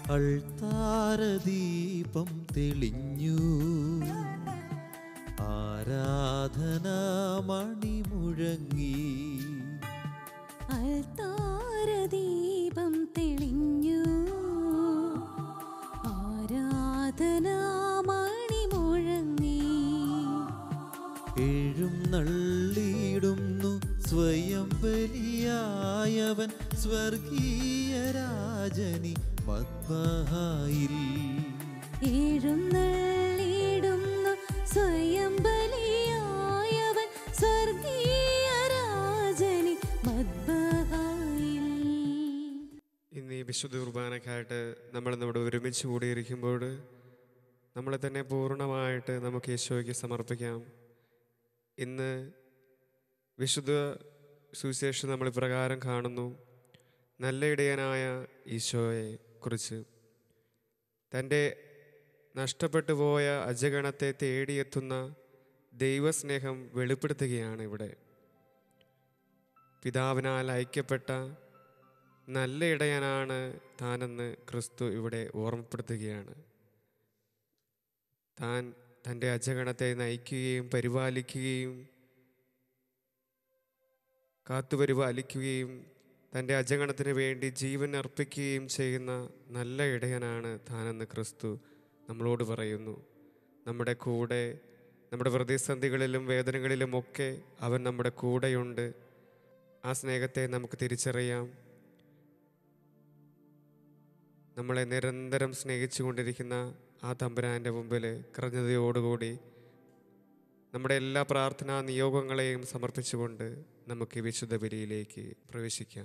അൾത്താരദീപം തെളിഞ്ഞു ആരാധനാമണി മുഴങ്ങി അൽത്താരദീപം തെളിഞ്ഞു ആരാധനാമണി മുഴങ്ങി ഏഴും നള്ളിയിടുന്നു സ്വയം ബലിയായവൻ സ്വർഗീയ രാജനി മദ്ബഹായിൽ എഴുന്നള്ളിടുന്നു സ്വയം ബലിയായവൻ സ്വർഗീയ രാജനി മദ്ബഹായിൽ ഇന്ന് ഈ വിശുദ്ധ കുർബാനക്കായിട്ട് നമ്മൾ നമ്മുടെ ഒരുമിച്ച് കൂടിയിരിക്കുമ്പോൾ നമ്മളെ തന്നെ പൂർണ്ണമായിട്ട് നമുക്ക് ഈശോയ്ക്ക് സമർപ്പിക്കാം ഇന്ന് വിശുദ്ധ സുവിശേഷം നമ്മൾ ഇപ്രകാരം കാണുന്നു നല്ല ഇടയനായ ഈശോയെ കുറിച്ച് തൻ്റെ നഷ്ടപ്പെട്ടു പോയ അജഗണത്തെ തേടിയെത്തുന്ന ദൈവസ്നേഹം വെളിപ്പെടുത്തുകയാണ് ഇവിടെ പിതാവിനാൽ ഐക്യപ്പെട്ട നല്ല ഇടയനാണ് താനെന്ന് ക്രിസ്തു ഇവിടെ ഓർമ്മപ്പെടുത്തുകയാണ് താൻ തൻ്റെ അജഗണത്തെ നയിക്കുകയും പരിപാലിക്കുകയും കാത്തുപരിപാലിക്കുകയും തൻ്റെ അജഗണത്തിന് വേണ്ടി ജീവൻ അർപ്പിക്കുകയും ചെയ്യുന്ന നല്ല ഇടയനാണ് താനെന്ന് ക്രിസ്തു നമ്മളോട് പറയുന്നു നമ്മുടെ കൂടെ നമ്മുടെ പ്രതിസന്ധികളിലും വേദനകളിലുമൊക്കെ അവൻ നമ്മുടെ കൂടെയുണ്ട് ആ സ്നേഹത്തെ നമുക്ക് തിരിച്ചറിയാം നമ്മളെ നിരന്തരം സ്നേഹിച്ചു കൊണ്ടിരിക്കുന്ന ആ തമ്പുരാൻ്റെ മുമ്പിൽ കൃതജ്ഞതയോടുകൂടി നമ്മുടെ എല്ലാ പ്രാർത്ഥനാ നിയോഗങ്ങളെയും സമർപ്പിച്ചുകൊണ്ട് നമുക്ക് ഈ വിശുദ്ധ ബലിയിലേക്ക് പ്രവേശിക്കാം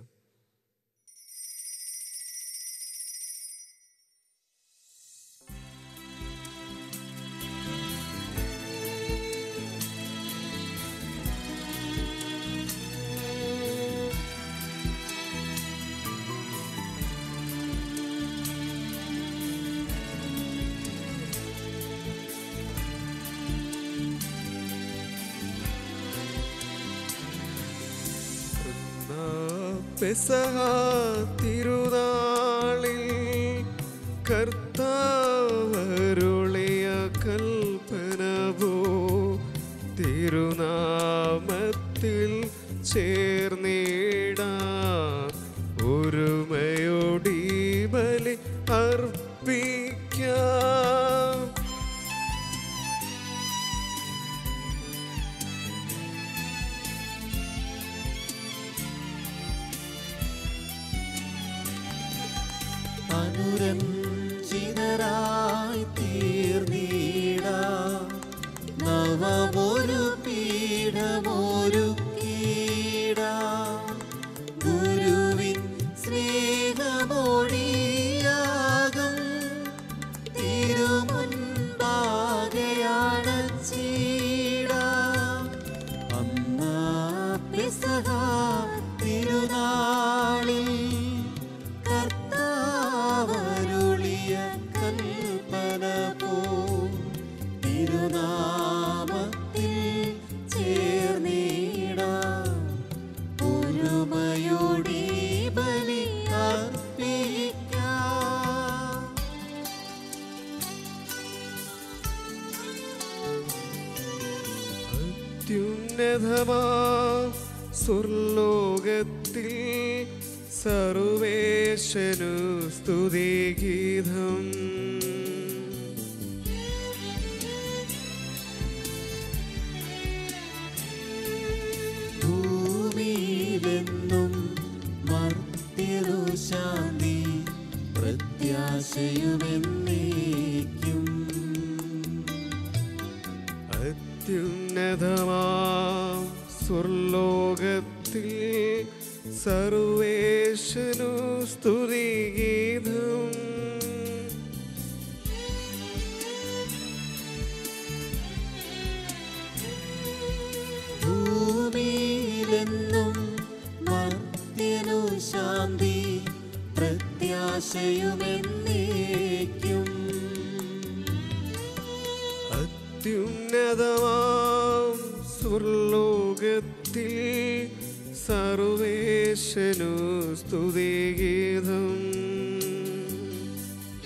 പെസഹ തിരുനാളിൽ കർത്താവരുളിയ കൽപ്പനവോ തിരുനാമത്തിൽ ചേർന്നിടാ ഒരുമയോടി ബലി അർപ്പിക്കാം അനുരഞ്ജിതരായി തീർന്നീട നവമൊരു പീഠമൊരു കീട ഗുരുവിൻ സ്നേഹമൊഴിയാകം തിരുമുൻപാകയാണ് ചീട അന്നാ പെസഹ തിരുനാളിൽ കർത്താവരുളിയ കൽപ്പന പോ തിരുനാമത്തിൽ ചേർന്നിടാം ഒരുമയോടി ബലി അർപ്പിക്കാം അത്യുന്നതമാ സ്വർലോകത്തിൽ സർവേശനു സ്തുതിഗീതം ഭൂമിയിലെന്നും മർത്യരു ശാന്തി പ്രത്യാശയുമെന്നേക്കും അത്യുന്നതമാം സ്വർലോകത്തിൽ സർവേശനു സ്തുതിഗീതം ഭൂമിയിലെന്നും മർത്യനു ശാന്തി പ്രത്യാശയുമെന്നേക്കും അത്യുന്നതമാം സ്വർലോകത്തിൽ സർവേശനു സ്തുതിഗീതം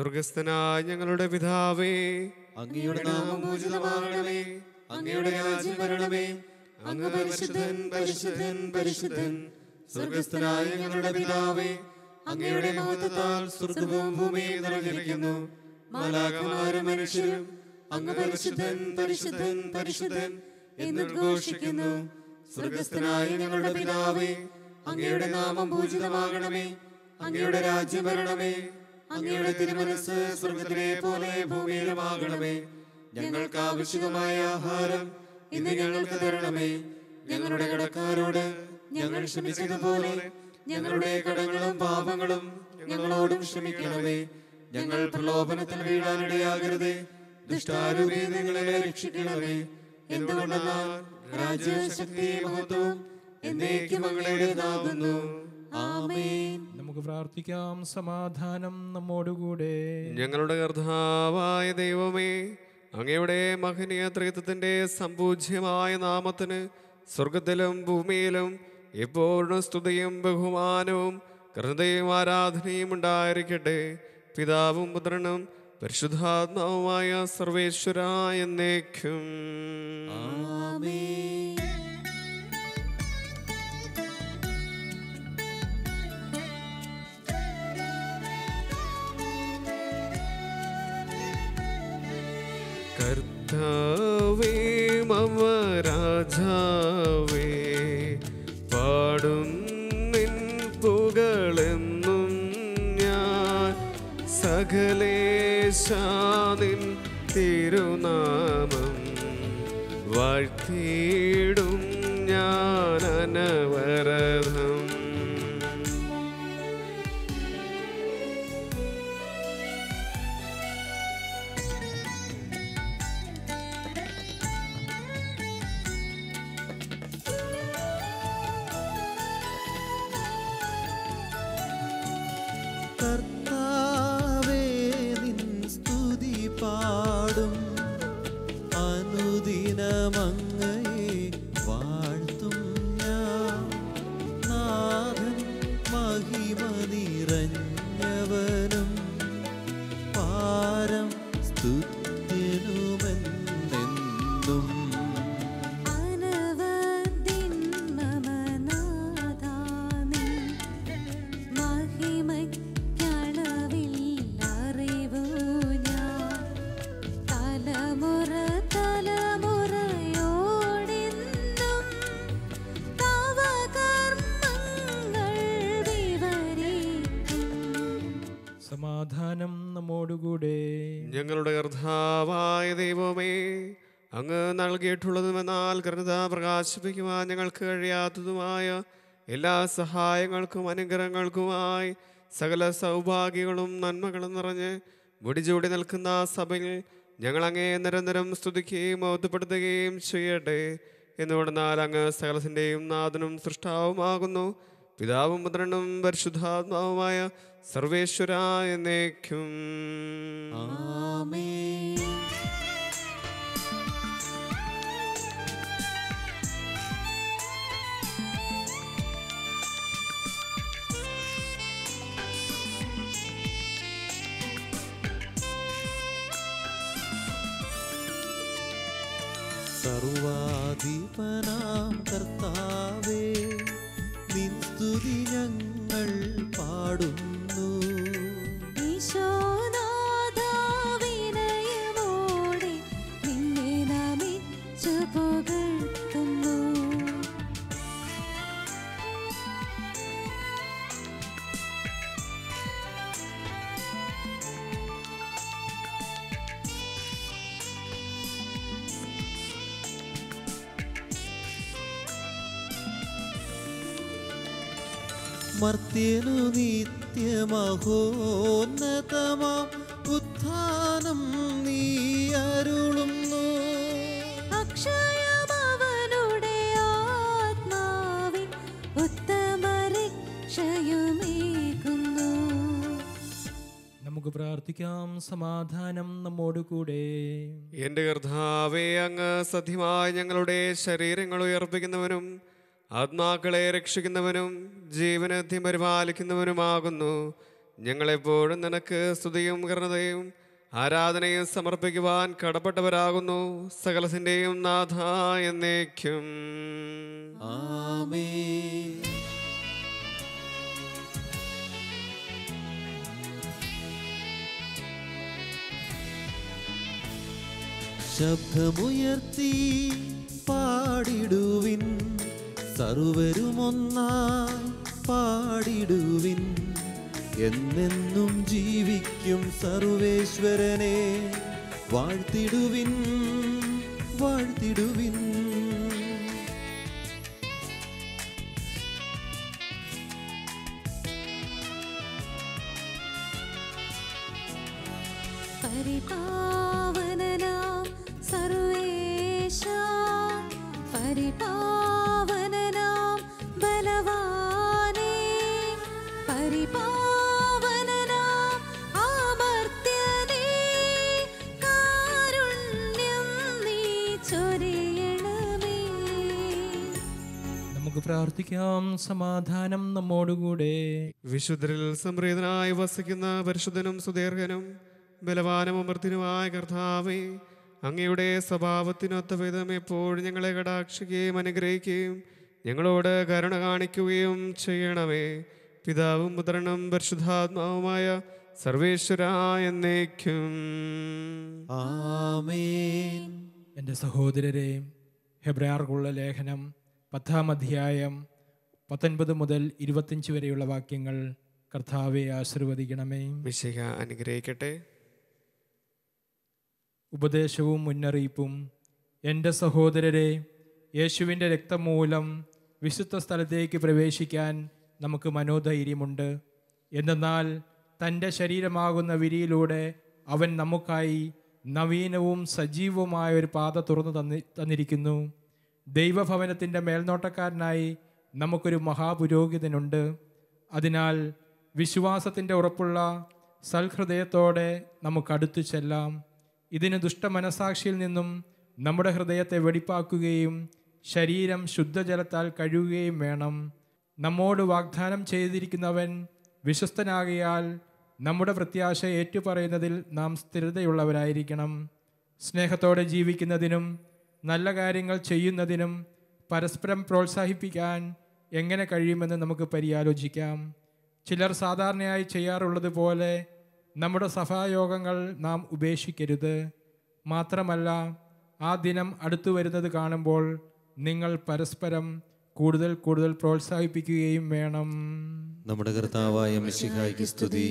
സ്വർഗസ്ഥനായ ഞങ്ങളുടെ പിതാവേ അങ്ങയുടെ നാമം പൂജിതമാകണമേ അങ്ങയുടെ രാജ്യം വരണമേ അങ്ങ് പരിശുദ്ധൻ പരിശുദ്ധൻ പരിശുദ്ധൻ സ്വർഗസ്ഥനായ ഞങ്ങളുടെ പിതാവേ അങ്ങയുടെ മഹത്വത്താൽ സ്വർഗവും ഭൂമിയും നിറഞ്ഞിരിക്കുന്നു മാലാകമാരും മനുഷ്യരും അങ്ങ് പരിശുദ്ധൻ പരിശുദ്ധൻ പരിശുദ്ധൻ എന്നുദ്ഘോഷിക്കുന്നു സ്വർഗസ്ഥനായ ഞങ്ങളുടെ പിതാവേ അങ്ങയുടെ നാമം പൂജിതമാകണമേ അങ്ങയുടെ രാജ്യം വരണമേ അങ്ങയുടെ തിരുമനസ് സ്വർഗത്തിലെ പോലെ ഭൂമിയിലുമാകണമേ ഞങ്ങൾക്ക് ആവശ്യമായ ആഹാരം ഇന്ന് ഞങ്ങൾക്ക് തരണമേ ഞങ്ങളുടെ കടക്കാരോട് ഞങ്ങൾ ക്ഷമിച്ചതുപോലെ ഞങ്ങളുടെ കടങ്ങളും പാപങ്ങളും ഞങ്ങളോടും ക്ഷമിക്കണമേ ഞങ്ങൾ പ്രലോഭനത്തിൽ വീഴാനിടയാകരുതേ ദുഷ്ടാരൂപി നിങ്ങളെ രക്ഷിക്കണമേ എന്തുകൊണ്ടെന്നാൽ രാജ്യവും ശക്തിയും മഹത്വവും എന്നേക്കും അങ്ങയുടേതാകുന്നു ആമേൻ നമുക്ക് പ്രാർത്ഥിക്കാം സമാധാനം നമ്മോടുകൂടെ ഞങ്ങളുടെ കർത്താവായ ദൈവമേ അങ്ങയുടെ മഹനീയ ത്രിത്വത്തിന്റെ സമ്പൂജ്യമായ നാമത്തിന് സ്വർഗത്തിലും ഭൂമിയിലും എപ്പോഴും സ്തുതിയും ബഹുമാനവും കൃതയും ആരാധനയും ഉണ്ടായിരിക്കട്ടെ പിതാവും പുത്രനും പരിശുദ്ധാത്മാവുമായ സർവേശ്വര എന്നേക്കും ആമേൻ കർത്താവേ മമ രാജാവേ പാടും നിൻ പുകളെന്നും ഞാൻ സകലേശാനിൻ തിരുനാമം വാഴ്ത്തിയിടും ഞാൻ അനവരതം കർത്താവേ നിൻ സ്തുതി പാടും അനുദിനമങ്ങയെ വാഴ്ത്തും ഞാൻ നാഥൻ മഹിമ നിറഞ്ഞവനും പാരം സ്തുത്യനുമെന്നെന്നും അനവധിൻ മമ നാഥാമി മഹിമയ്ക്കളവിൽ അറിവു ഞാൻ തലമുറ തലമുറയോടെന്നും തവ കർമ്മങ്ങൾ വിവരിക്കും സമാധാനം നമ്മോടുകൂടെ ഞങ്ങളുടെ കർത്താവായ ദൈവമേ അങ്ങ് നൽകിയിട്ടുള്ളതുമെന്നാൽ കരുണ പ്രകാശിപ്പിക്കുവാൻ ഞങ്ങൾക്ക് കഴിയാത്തതുമായ എല്ലാ സഹായങ്ങൾക്കും അനുഗ്രഹങ്ങൾക്കുമായി സകല സൗഭാഗ്യങ്ങളും നന്മകളും നിറഞ്ഞ് മുടിചൂടി നിൽക്കുന്ന സഭയിൽ ഞങ്ങൾ അങ്ങേ നിരന്തരം സ്തുതിക്കുകയും ബോധ്യപ്പെടുത്തുകയും ചെയ്യട്ടെ എന്നുകൊണ്ടെന്നാൽ അങ്ങ് സകലത്തിൻ്റെയും നാഥനും സൃഷ്ടാവുമാകുന്നു പിതാവും പുത്രനും പരിശുദ്ധാത്മാവുമായ സർവേശ്വര എന്നേക്കും ആമേൻ സർവാധിപനാം കർത്താവേ നിൻ സ്തുതി ഞങ്ങൾ പാടുന്നു ഈശോനാഥാവിനയമോടെ നിന്നെ നമിച്ചു പുകഴ്ത്തുന്നു മർത്യനു നിത്യമഹോന്നതമാം ഉത്ഥാനം നീ അരുളുന്നു അക്ഷയമവനുടെ ആത്മാവിൻ ഉത്തമ രക്ഷയുമേകുന്നു നമുക്ക് പ്രാർത്ഥിക്കാം സമാധാനം നമ്മോടുകൂടെ എന്റെ കർത്താവേ അങ്ങ് സത്യമായി ഞങ്ങളുടെ ശരീരങ്ങൾ ഉയർപ്പിക്കുന്നവനും ആത്മാക്കളെ രക്ഷിക്കുന്നവനും ജീവനത്യം പരിപാലിക്കുന്നവനുമാകുന്നു ഞങ്ങളെപ്പോഴും നിനക്ക് സ്തുതിയും കരുണതയും ആരാധനയും സമർപ്പിക്കുവാൻ കടപ്പെട്ടവരാകുന്നു സകലത്തിൻ്റെയും നാഥ എന്നേക്കും ആമേൻ ശബ്ദമുയർത്തി പാടിടുവിൻ സർവരുമൊന്നായി പാടിടുവിൻ എന്നെന്നും ജീവിക്കും സർവേശ്വരനെ വാഴ്ത്തിടുവിൻ വാഴ്ത്തിടുവിൻ പരിപാവനനാം സർവേശ പരിപാവനനാം ബലവാനേ പരിപാവനനാം അമർത്യനേ കാരുണ്യം നീ ചൊരിയണമേ നമുക്ക് പ്രാർത്ഥിക്കാം സമാധാനം നമ്മോടുകൂടെ വിശുദ്ധരിൽ സംപ്രീതനായി വസിക്കുന്ന പരിശുദ്ധനും സുദീർഘനും ബലവാനും അമർത്തിനുമായ കർത്താവേ അങ്ങയുടെ സ്വഭാവത്തിനൊത്ത വിധം എപ്പോഴും ഞങ്ങളെ കടാക്ഷിക്കുകയും അനുഗ്രഹിക്കുകയും ഞങ്ങളോട് കരുണ കാണിക്കുകയും ചെയ്യണമേ പിതാവും പുത്രനും പരിശുദ്ധാത്മാവുമായ സർവേശ്വര എന്നേക്കും ആമേൻ എൻ്റെ സഹോദരരെ ഹെബ്രാർക്കുള്ള ലേഖനം പത്താം അധ്യായം പത്തൊൻപത് മുതൽ ഇരുപത്തഞ്ച് വരെയുള്ള വാക്യങ്ങൾ കർത്താവെ ആശീർവദിക്കണമേ വിശിക അനുഗ്രഹിക്കട്ടെ ഉപദേശവും മുന്നറിയിപ്പും എൻ്റെ സഹോദരരെ യേശുവിൻ്റെ രക്തം മൂലം വിശുദ്ധ സ്ഥലത്തേക്ക് പ്രവേശിക്കാൻ നമുക്ക് മനോധൈര്യമുണ്ട് എന്തെന്നാൽ തൻ്റെ ശരീരമാകുന്ന വിരിയിലൂടെ അവൻ നമുക്കായി നവീനവും സജീവവുമായ ഒരു പാത തുറന്നു തന്നി തന്നിരിക്കുന്നു ദൈവഭവനത്തിൻ്റെ മേൽനോട്ടക്കാരനായി നമുക്കൊരു മഹാപുരോഹിതനുണ്ട് അതിനാൽ വിശ്വാസത്തിൻ്റെ ഉറപ്പുള്ള സൽഹൃദയത്തോടെ നമുക്ക് അടുത്തു ചെല്ലാം ഇതിന് ദുഷ്ടമനസാക്ഷിയിൽ നിന്നും നമ്മുടെ ഹൃദയത്തെ വെടിപ്പാക്കുകയും ശരീരം ശുദ്ധജലത്താൽ കഴുകുകയും വേണം നമ്മോട് വാഗ്ദാനം ചെയ്തിരിക്കുന്നവൻ വിശ്വസ്തനാകിയാൽ നമ്മുടെ പ്രത്യാശ ഏറ്റുപറയുന്നതിൽ നാം സ്ഥിരതയുള്ളവരായിരിക്കണം സ്നേഹത്തോടെ ജീവിക്കുന്നതിനും നല്ല കാര്യങ്ങൾ ചെയ്യുന്നതിനും പരസ്പരം പ്രോത്സാഹിപ്പിക്കാൻ എങ്ങനെ കഴിയുമെന്ന് നമുക്ക് പര്യാലോചിക്കാം ചിലർ സാധാരണയായി ചെയ്യാറുള്ളത് പോലെ നമ്മുടെ സഭായോഗങ്ങൾ നാം ഉപേക്ഷിക്കരുത് മാത്രമല്ല ആ ദിനം അടുത്തു വരുന്നത് കാണുമ്പോൾ നിങ്ങൾ പരസ്പരം കൂടുതൽ കൂടുതൽ പ്രോത്സാഹിപ്പിക്കുകയും വേണം നമ്മുടെ കർത്താവായ മിശിഹായ്ക്ക് സ്തുതി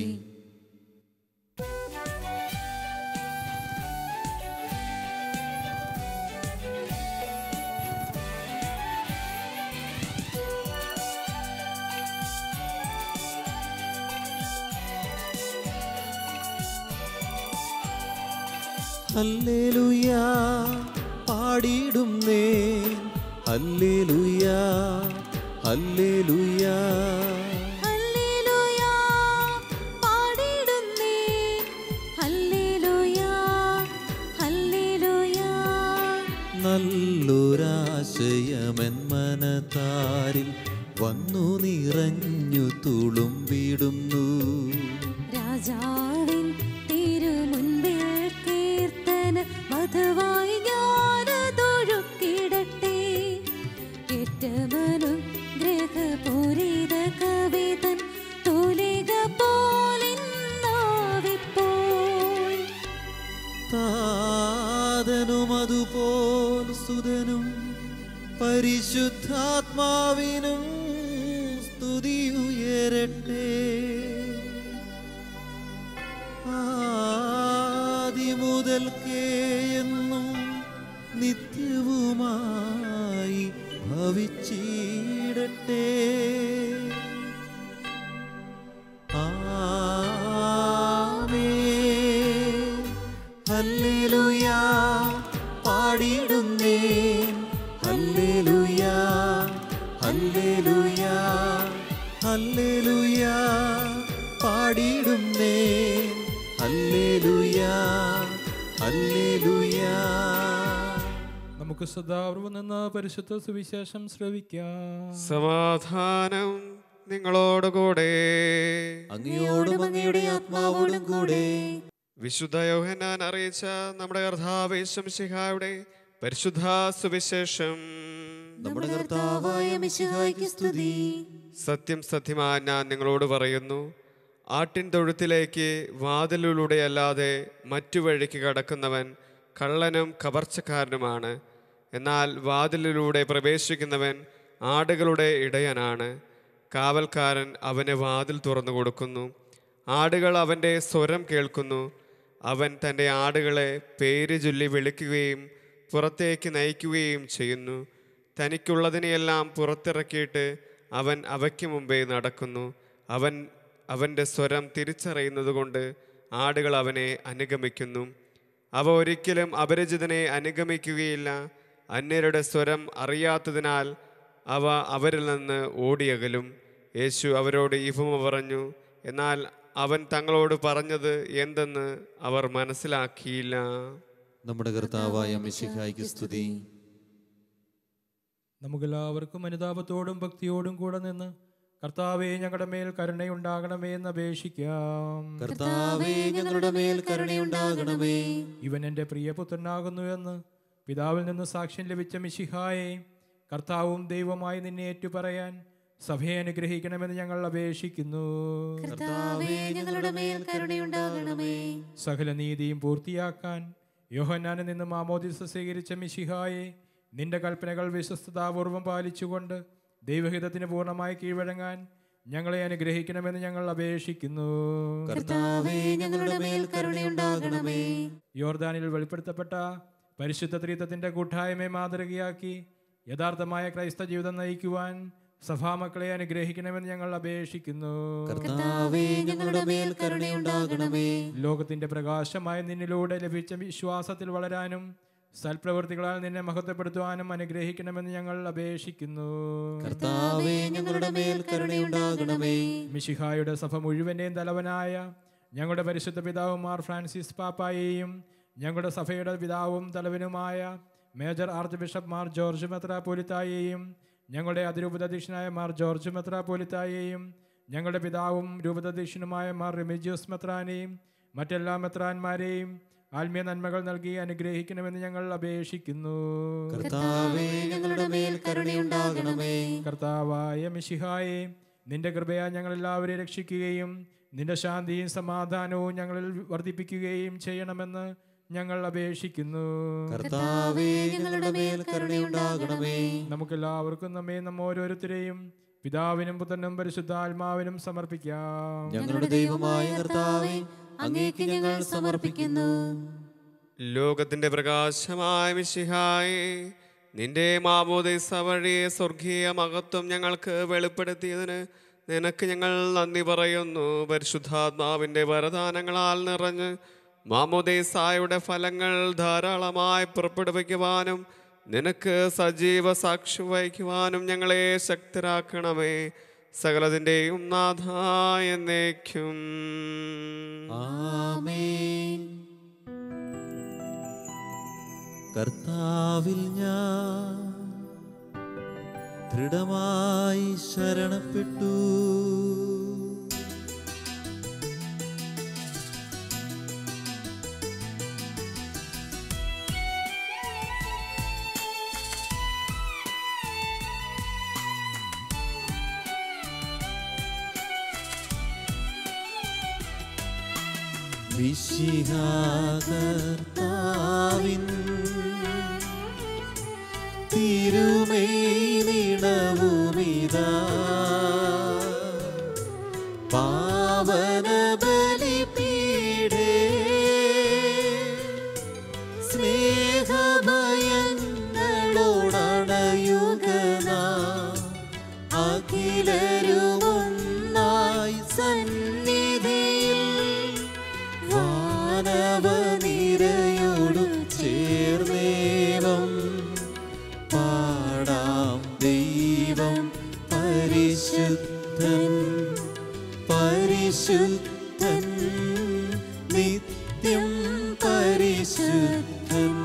ഹല്ലേലൂയ പാടിയിടും നേ ഹല്ലേലൂയ ഹല്ലേലൂയ ഹല്ലേലൂയ പാടിടുന്നേ ഹല്ലേലൂയ ഹല്ലേലൂയ നല്ലൊരാശയമെൻ മനതാരിൽ വന്നു നിറഞ്ഞു തുളുമ്പിടുന്നു രാജാവിൻ തിരുമുൻപിൽ കീർത്തന മധുവായി ഞാനതൊഴുക്കിടട്ടെ ഏറ്റവനും ഗ്രഹപൂരിത കവിതൻ തൂലിക പോലിന്നാവിപ്പോൾ താതനും അതുപോൽ സുതനും പരിശുദ്ധാത്മാവിനും സ്തുതിയുയരട്ടെ ആദിമുതൽക്കേ എന്നും നിത്യവുമായി ഭവിച്ചിടട്ടെ ആമേൻ ഹല്ലേലൂയ പാടിടുന്നേ ഹല്ലേലൂയ ഹല്ലേലൂയ ഹല്ലേലൂയ പാടിടുന്നേ ഹല്ലേലൂയ ഹല്ലേലൂയ നമുക്ക് സദാപൂർവം നിന്ന് പരിശുദ്ധ സുവിശേഷം ശ്രവിക്കാം സമാധാനം നിങ്ങളോടുകൂടെ അങ്ങയോടും അങ്ങയുടെ ആത്മാവോടും കൂടെ വിശുദ്ധ യോഹന്നാൻ അറിയിച്ച നമ്മുടെ കർത്താവേശം ശിഹായുടെ പരിശുദ്ധ സുവിശേഷം നമ്മുടെ കർത്താവായ മിശിഹായ്ക്ക് സ്തുതി സത്യം സത്യമായി ഞാൻ നിങ്ങളോട് പറയുന്നു ആട്ടിൻ തൊഴുത്തിലേക്ക് വാതിലിലൂടെ അല്ലാതെ മറ്റു വഴിക്ക് കടക്കുന്നവൻ കള്ളനും കവർച്ചക്കാരനുമാണ് എന്നാൽ വാതിലിലൂടെ പ്രവേശിക്കുന്നവൻ ആടുകളുടെ ഇടയനാണ് കാവൽക്കാരൻ അവന് വാതിൽ തുറന്നു കൊടുക്കുന്നു ആടുകൾ അവൻ്റെ സ്വരം കേൾക്കുന്നു അവൻ തൻ്റെ ആടുകളെ പേര് ചൊല്ലി വിളിക്കുകയും പുറത്തേക്ക് നയിക്കുകയും ചെയ്യുന്നു തനിക്കുള്ളതിനെയെല്ലാം പുറത്തിറക്കിയിട്ട് അവൻ അവയ്ക്ക് മുമ്പേ നടക്കുന്നു അവൻ അവൻ്റെ സ്വരം തിരിച്ചറിയുന്നതുകൊണ്ട് ആടുകൾ അവനെ അനുഗമിക്കുന്നു അവ ഒരിക്കലും അപരിചിതനെ അനുഗമിക്കുകയില്ല അന്യരുടെ സ്വരം അറിയാത്തതിനാൽ അവ അവരിൽ നിന്ന് ഓടിയകലും യേശു അവരോട് ഇഫുമ പറഞ്ഞു എന്നാൽ അവൻ തങ്ങളോട് പറഞ്ഞത് എന്തെന്ന് അവർ മനസ്സിലാക്കിയില്ല നമ്മുടെ കർത്താവായ മിശിഹായ്ക്ക് സ്തുതി നമുക്കെല്ലാവർക്കും അനുതാപത്തോടും ഭക്തിയോടും കൂടെ നിന്ന് കർത്താവെ ഞങ്ങളുടെ മേൽ കരുണയുണ്ടാകണമേ എന്ന് അപേക്ഷിക്കാം കർത്താവേ ഞങ്ങളുടെ മേൽ കരുണയുണ്ടാകണമേ ഇവൻ എൻ്റെ പ്രിയപുത്രനാകുന്നു എന്ന് പിതാവിൽ നിന്ന് സാക്ഷ്യം ലഭിച്ച മിശിഹായെ കർത്താവും ദൈവമായി നിന്നെ ഏറ്റുപറയാൻ സഭയെ അനുഗ്രഹിക്കണമെന്ന് ഞങ്ങൾ അപേക്ഷിക്കുന്നു കർത്താവേ ഞങ്ങളുടെ മേൽ കരുണയുണ്ടാകണമേ സകല നീതിയും പൂർത്തിയാക്കാൻ യോഹന്നാനിൽ നിന്ന് മാമോദിസ സ്വീകരിച്ച മിശിഹായെ നിന്റെ കൽപ്പനകൾ വിശ്വസ്തതാപൂർവം പാലിച്ചുകൊണ്ട് ദൈവഹിതത്തിന് പൂർണ്ണമായി കീഴ്വഴങ്ങാൻ ഞങ്ങളെ അനുഗ്രഹിക്കണമെന്ന് ഞങ്ങൾ അപേക്ഷിക്കുന്നു കർത്താവേ ഞങ്ങളുടെ മേൽ കരുണയുണ്ടാകണമേ യോർദാനിൽ വെളിപ്പെടുത്തപ്പെട്ട പരിശുദ്ധ ത്രീത്വത്തിന്റെ കൂട്ടായ്മയെ മാതൃകയാക്കി യഥാർത്ഥമായ ക്രൈസ്ത ജീവിതം നയിക്കുവാൻ സഭാമക്കളെ അനുഗ്രഹിക്കണമെന്ന് ഞങ്ങൾ അപേക്ഷിക്കുന്നു കർത്താവേ ഞങ്ങളുടെ മേൽ കരുണയുണ്ടാകണമേ ലോകത്തിന്റെ പ്രകാശമായ നിന്നിലൂടെ ലഭിച്ച വിശ്വാസത്തിൽ വളരാനും സൽപ്രവൃത്തികളാൽ നിന്നെ മഹത്വപ്പെടുത്തുവാനും അനുഗ്രഹിക്കണമെന്ന് ഞങ്ങൾ അപേക്ഷിക്കുന്നു കർത്താവേ ഞങ്ങളുടെ മേൽ കരുണയുണ്ടാകണമേ മിശിഹായുടെ സഭ മുഴുവന്റെയും തലവനായ ഞങ്ങളുടെ പരിശുദ്ധ പിതാവും മാർ ഫ്രാൻസിസ് പാപ്പായെയും ഞങ്ങളുടെ സഭയുടെ പിതാവും തലവനുമായ major archbishop Mar George മെത്രാപോലിത്തായെയും ഞങ്ങളുടെ അതിരൂപതാധ്യക്ഷനായ മാർ ജോർജ് മെത്രാപോലിത്തായെയും ഞങ്ങളുടെ പിതാവും രൂപതാധ്യക്ഷനുമായ മാർ റിമിജിയോസ് മെത്രാനെയും മറ്റെല്ലാ മെത്രാന്മാരെയും ആത്മീയ നന്മകൾ നൽകി അനുഗ്രഹിക്കണമെന്ന് ഞങ്ങൾ അപേക്ഷിക്കുന്നു കർത്താവേ ഞങ്ങളുടെ മേൽ കരുണയുണ്ടാകണമേ കർത്താവായ മിശിഹായെ നിന്റെ കൃപയാ ഞങ്ങൾ എല്ലാവരെയും രക്ഷിക്കുകയും നിന്റെ ശാന്തിയും സമാധാനവും ഞങ്ങളിൽ വർദ്ധിപ്പിക്കുകയും ചെയ്യണമെന്ന് ഞങ്ങൾ അപേക്ഷിക്കുന്നു കർത്താവേ ഞങ്ങളുടെ മേൽ കരുണയുണ്ടാകണമേ നമുക്കെല്ലാവർക്കും നമ്മെ നമ്മ ഓരോരുത്തരെയും പിതാവിനും പുത്രനും പരിശുദ്ധാത്മാവിനും സമർപ്പിക്കാം ഞങ്ങളുടെ ദൈവമായ കർത്താവേ അങ്ങേക്ക് ഞങ്ങൾ സമർപ്പിക്കുന്നു ലോകത്തിന്റെ പ്രകാശമായ മിശിഹായെ നിന്റെ മാമോദിസ വഴിയെ സ്വർഗീയ മഹത്വം ഞങ്ങൾക്ക് വെളിപ്പെടുത്തിയതിന് നിനക്ക് ഞങ്ങൾ നന്ദി പറയുന്നു പരിശുദ്ധാത്മാവിന്റെ വരദാനങ്ങളാൽ നിറഞ്ഞ് മാമോദേസായുടെ ഫലങ്ങൾ ധാരാളമായി പുറപ്പെടുവിക്കുവാനും നിനക്ക് സജീവ സാക്ഷി വഹിക്കുവാനും ഞങ്ങളെ ശക്തരാക്കണമേ സകലതിൻ്റെയും നാഥായ എന്നേക്കും ആമേൻ കർത്താവിൽ ഞാൻ ദൃഢമായി ശരണപ്പെട്ടു വിശിഹാകർത്താവിൻ തിരുമേനിടവുമിതാ പാവന ബലിപീഠേ സ്നേഹഭയങ്ങളോടണയുകന അഖിലരുമൊന്നായി സന്നിധിയിൽ വാനവനിരയോടു ചേർന്നേവം പാടാം ദൈവം പരിശുദ്ധൻ പരിശുദ്ധൻ നിത്യം പരിശുദ്ധൻ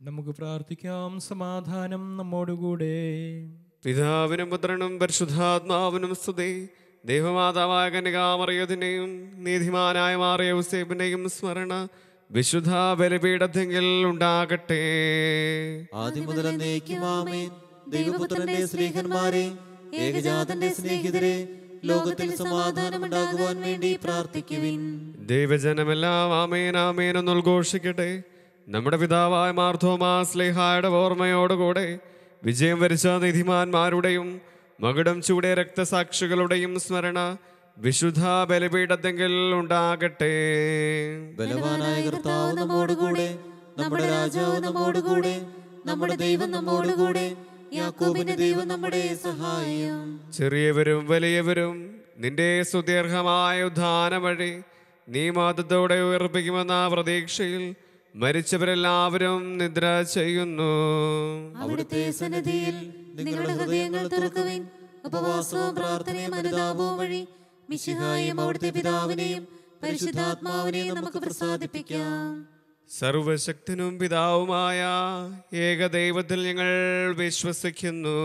നമുക്ക് പ്രാർത്ഥിക്കാം സമാധാനം നമ്മോടുകൂടെ പിതാവിനും പുത്രനും പരിശുദ്ധാത്മാവിനും സ്തുതി ദൈവമാതാവായ കനികാമറിയതിനെയും നീതിമാനായ മാറിയ യൂസേബിന്റെയും സ്മരണ വിശുദ്ധ ബലിപീഠത്തെങ്കിൽ ഉണ്ടാകട്ടെ ആദ്യം മുതൽ എന്നേക്കുമാമേൻ ദൈവപുത്രന്റെ സ്നേഹന്മാരെ ഏകജാതന്റെ സ്നേഹിതരെ ലോകത്തിൽ സമാധാനമുണ്ടാകുവാൻ വേണ്ടി പ്രാർത്ഥിക്കുവിൻ ദൈവജനമെല്ലാം ആമേൻ ആമേൻ എന്ന് ഉദ്ഘോഷിക്കട്ടെ നമ്മുടെ പിതാവായ മാർത്തോമാ സ്ലേഹായുടെ ഓർമ്മയോടുകൂടെ വിജയം വരിച്ച നിധിമാന്മാരുടെയും മകുടം ചൂടെ രക്തസാക്ഷികളുടെയും സ്മരണ വിശുദ്ധ ബലിപീഠത്തെങ്കിൽ ഉണ്ടാകട്ടെ ബലവാനായ കർത്താവ് നമ്മോടുകൂടെ നമ്മുടെ രാജാവ് നമ്മോടുകൂടെ നമ്മുടെ ദൈവം നമ്മോടുകൂടെ യാക്കോബിന്റെ ദൈവം നമ്മുടെ സഹായം ചെറിയവരും വലിയവരും നിന്റെ സുദീർഘമായ ഉദ്ധാന വഴി നീ മാതത്തോടെ ഉയർപ്പിക്കുമെന്ന പ്രതീക്ഷയിൽ മരിച്ചവരെല്ലാവരും നിദ്ര ചെയ്യുന്നു അവിടുത്തെ സന്നിധിയിൽ നിങ്ങളുടെ ഹൃദയങ്ങൾ തുറക്കുവിൻ ഉപവാസവും പ്രാർത്ഥനയും അനുതാപവും വഴി മിശിഹായും അവിടുത്തെ പിതാവിനെയും പരിശുദ്ധാത്മാവിനെയും നമുക്ക് പ്രസാദിപ്പിക്കാം സർവശക്തനും പിതാവുമായ ഏകദൈവത്തിൽ ഞങ്ങൾ വിശ്വസിക്കുന്നു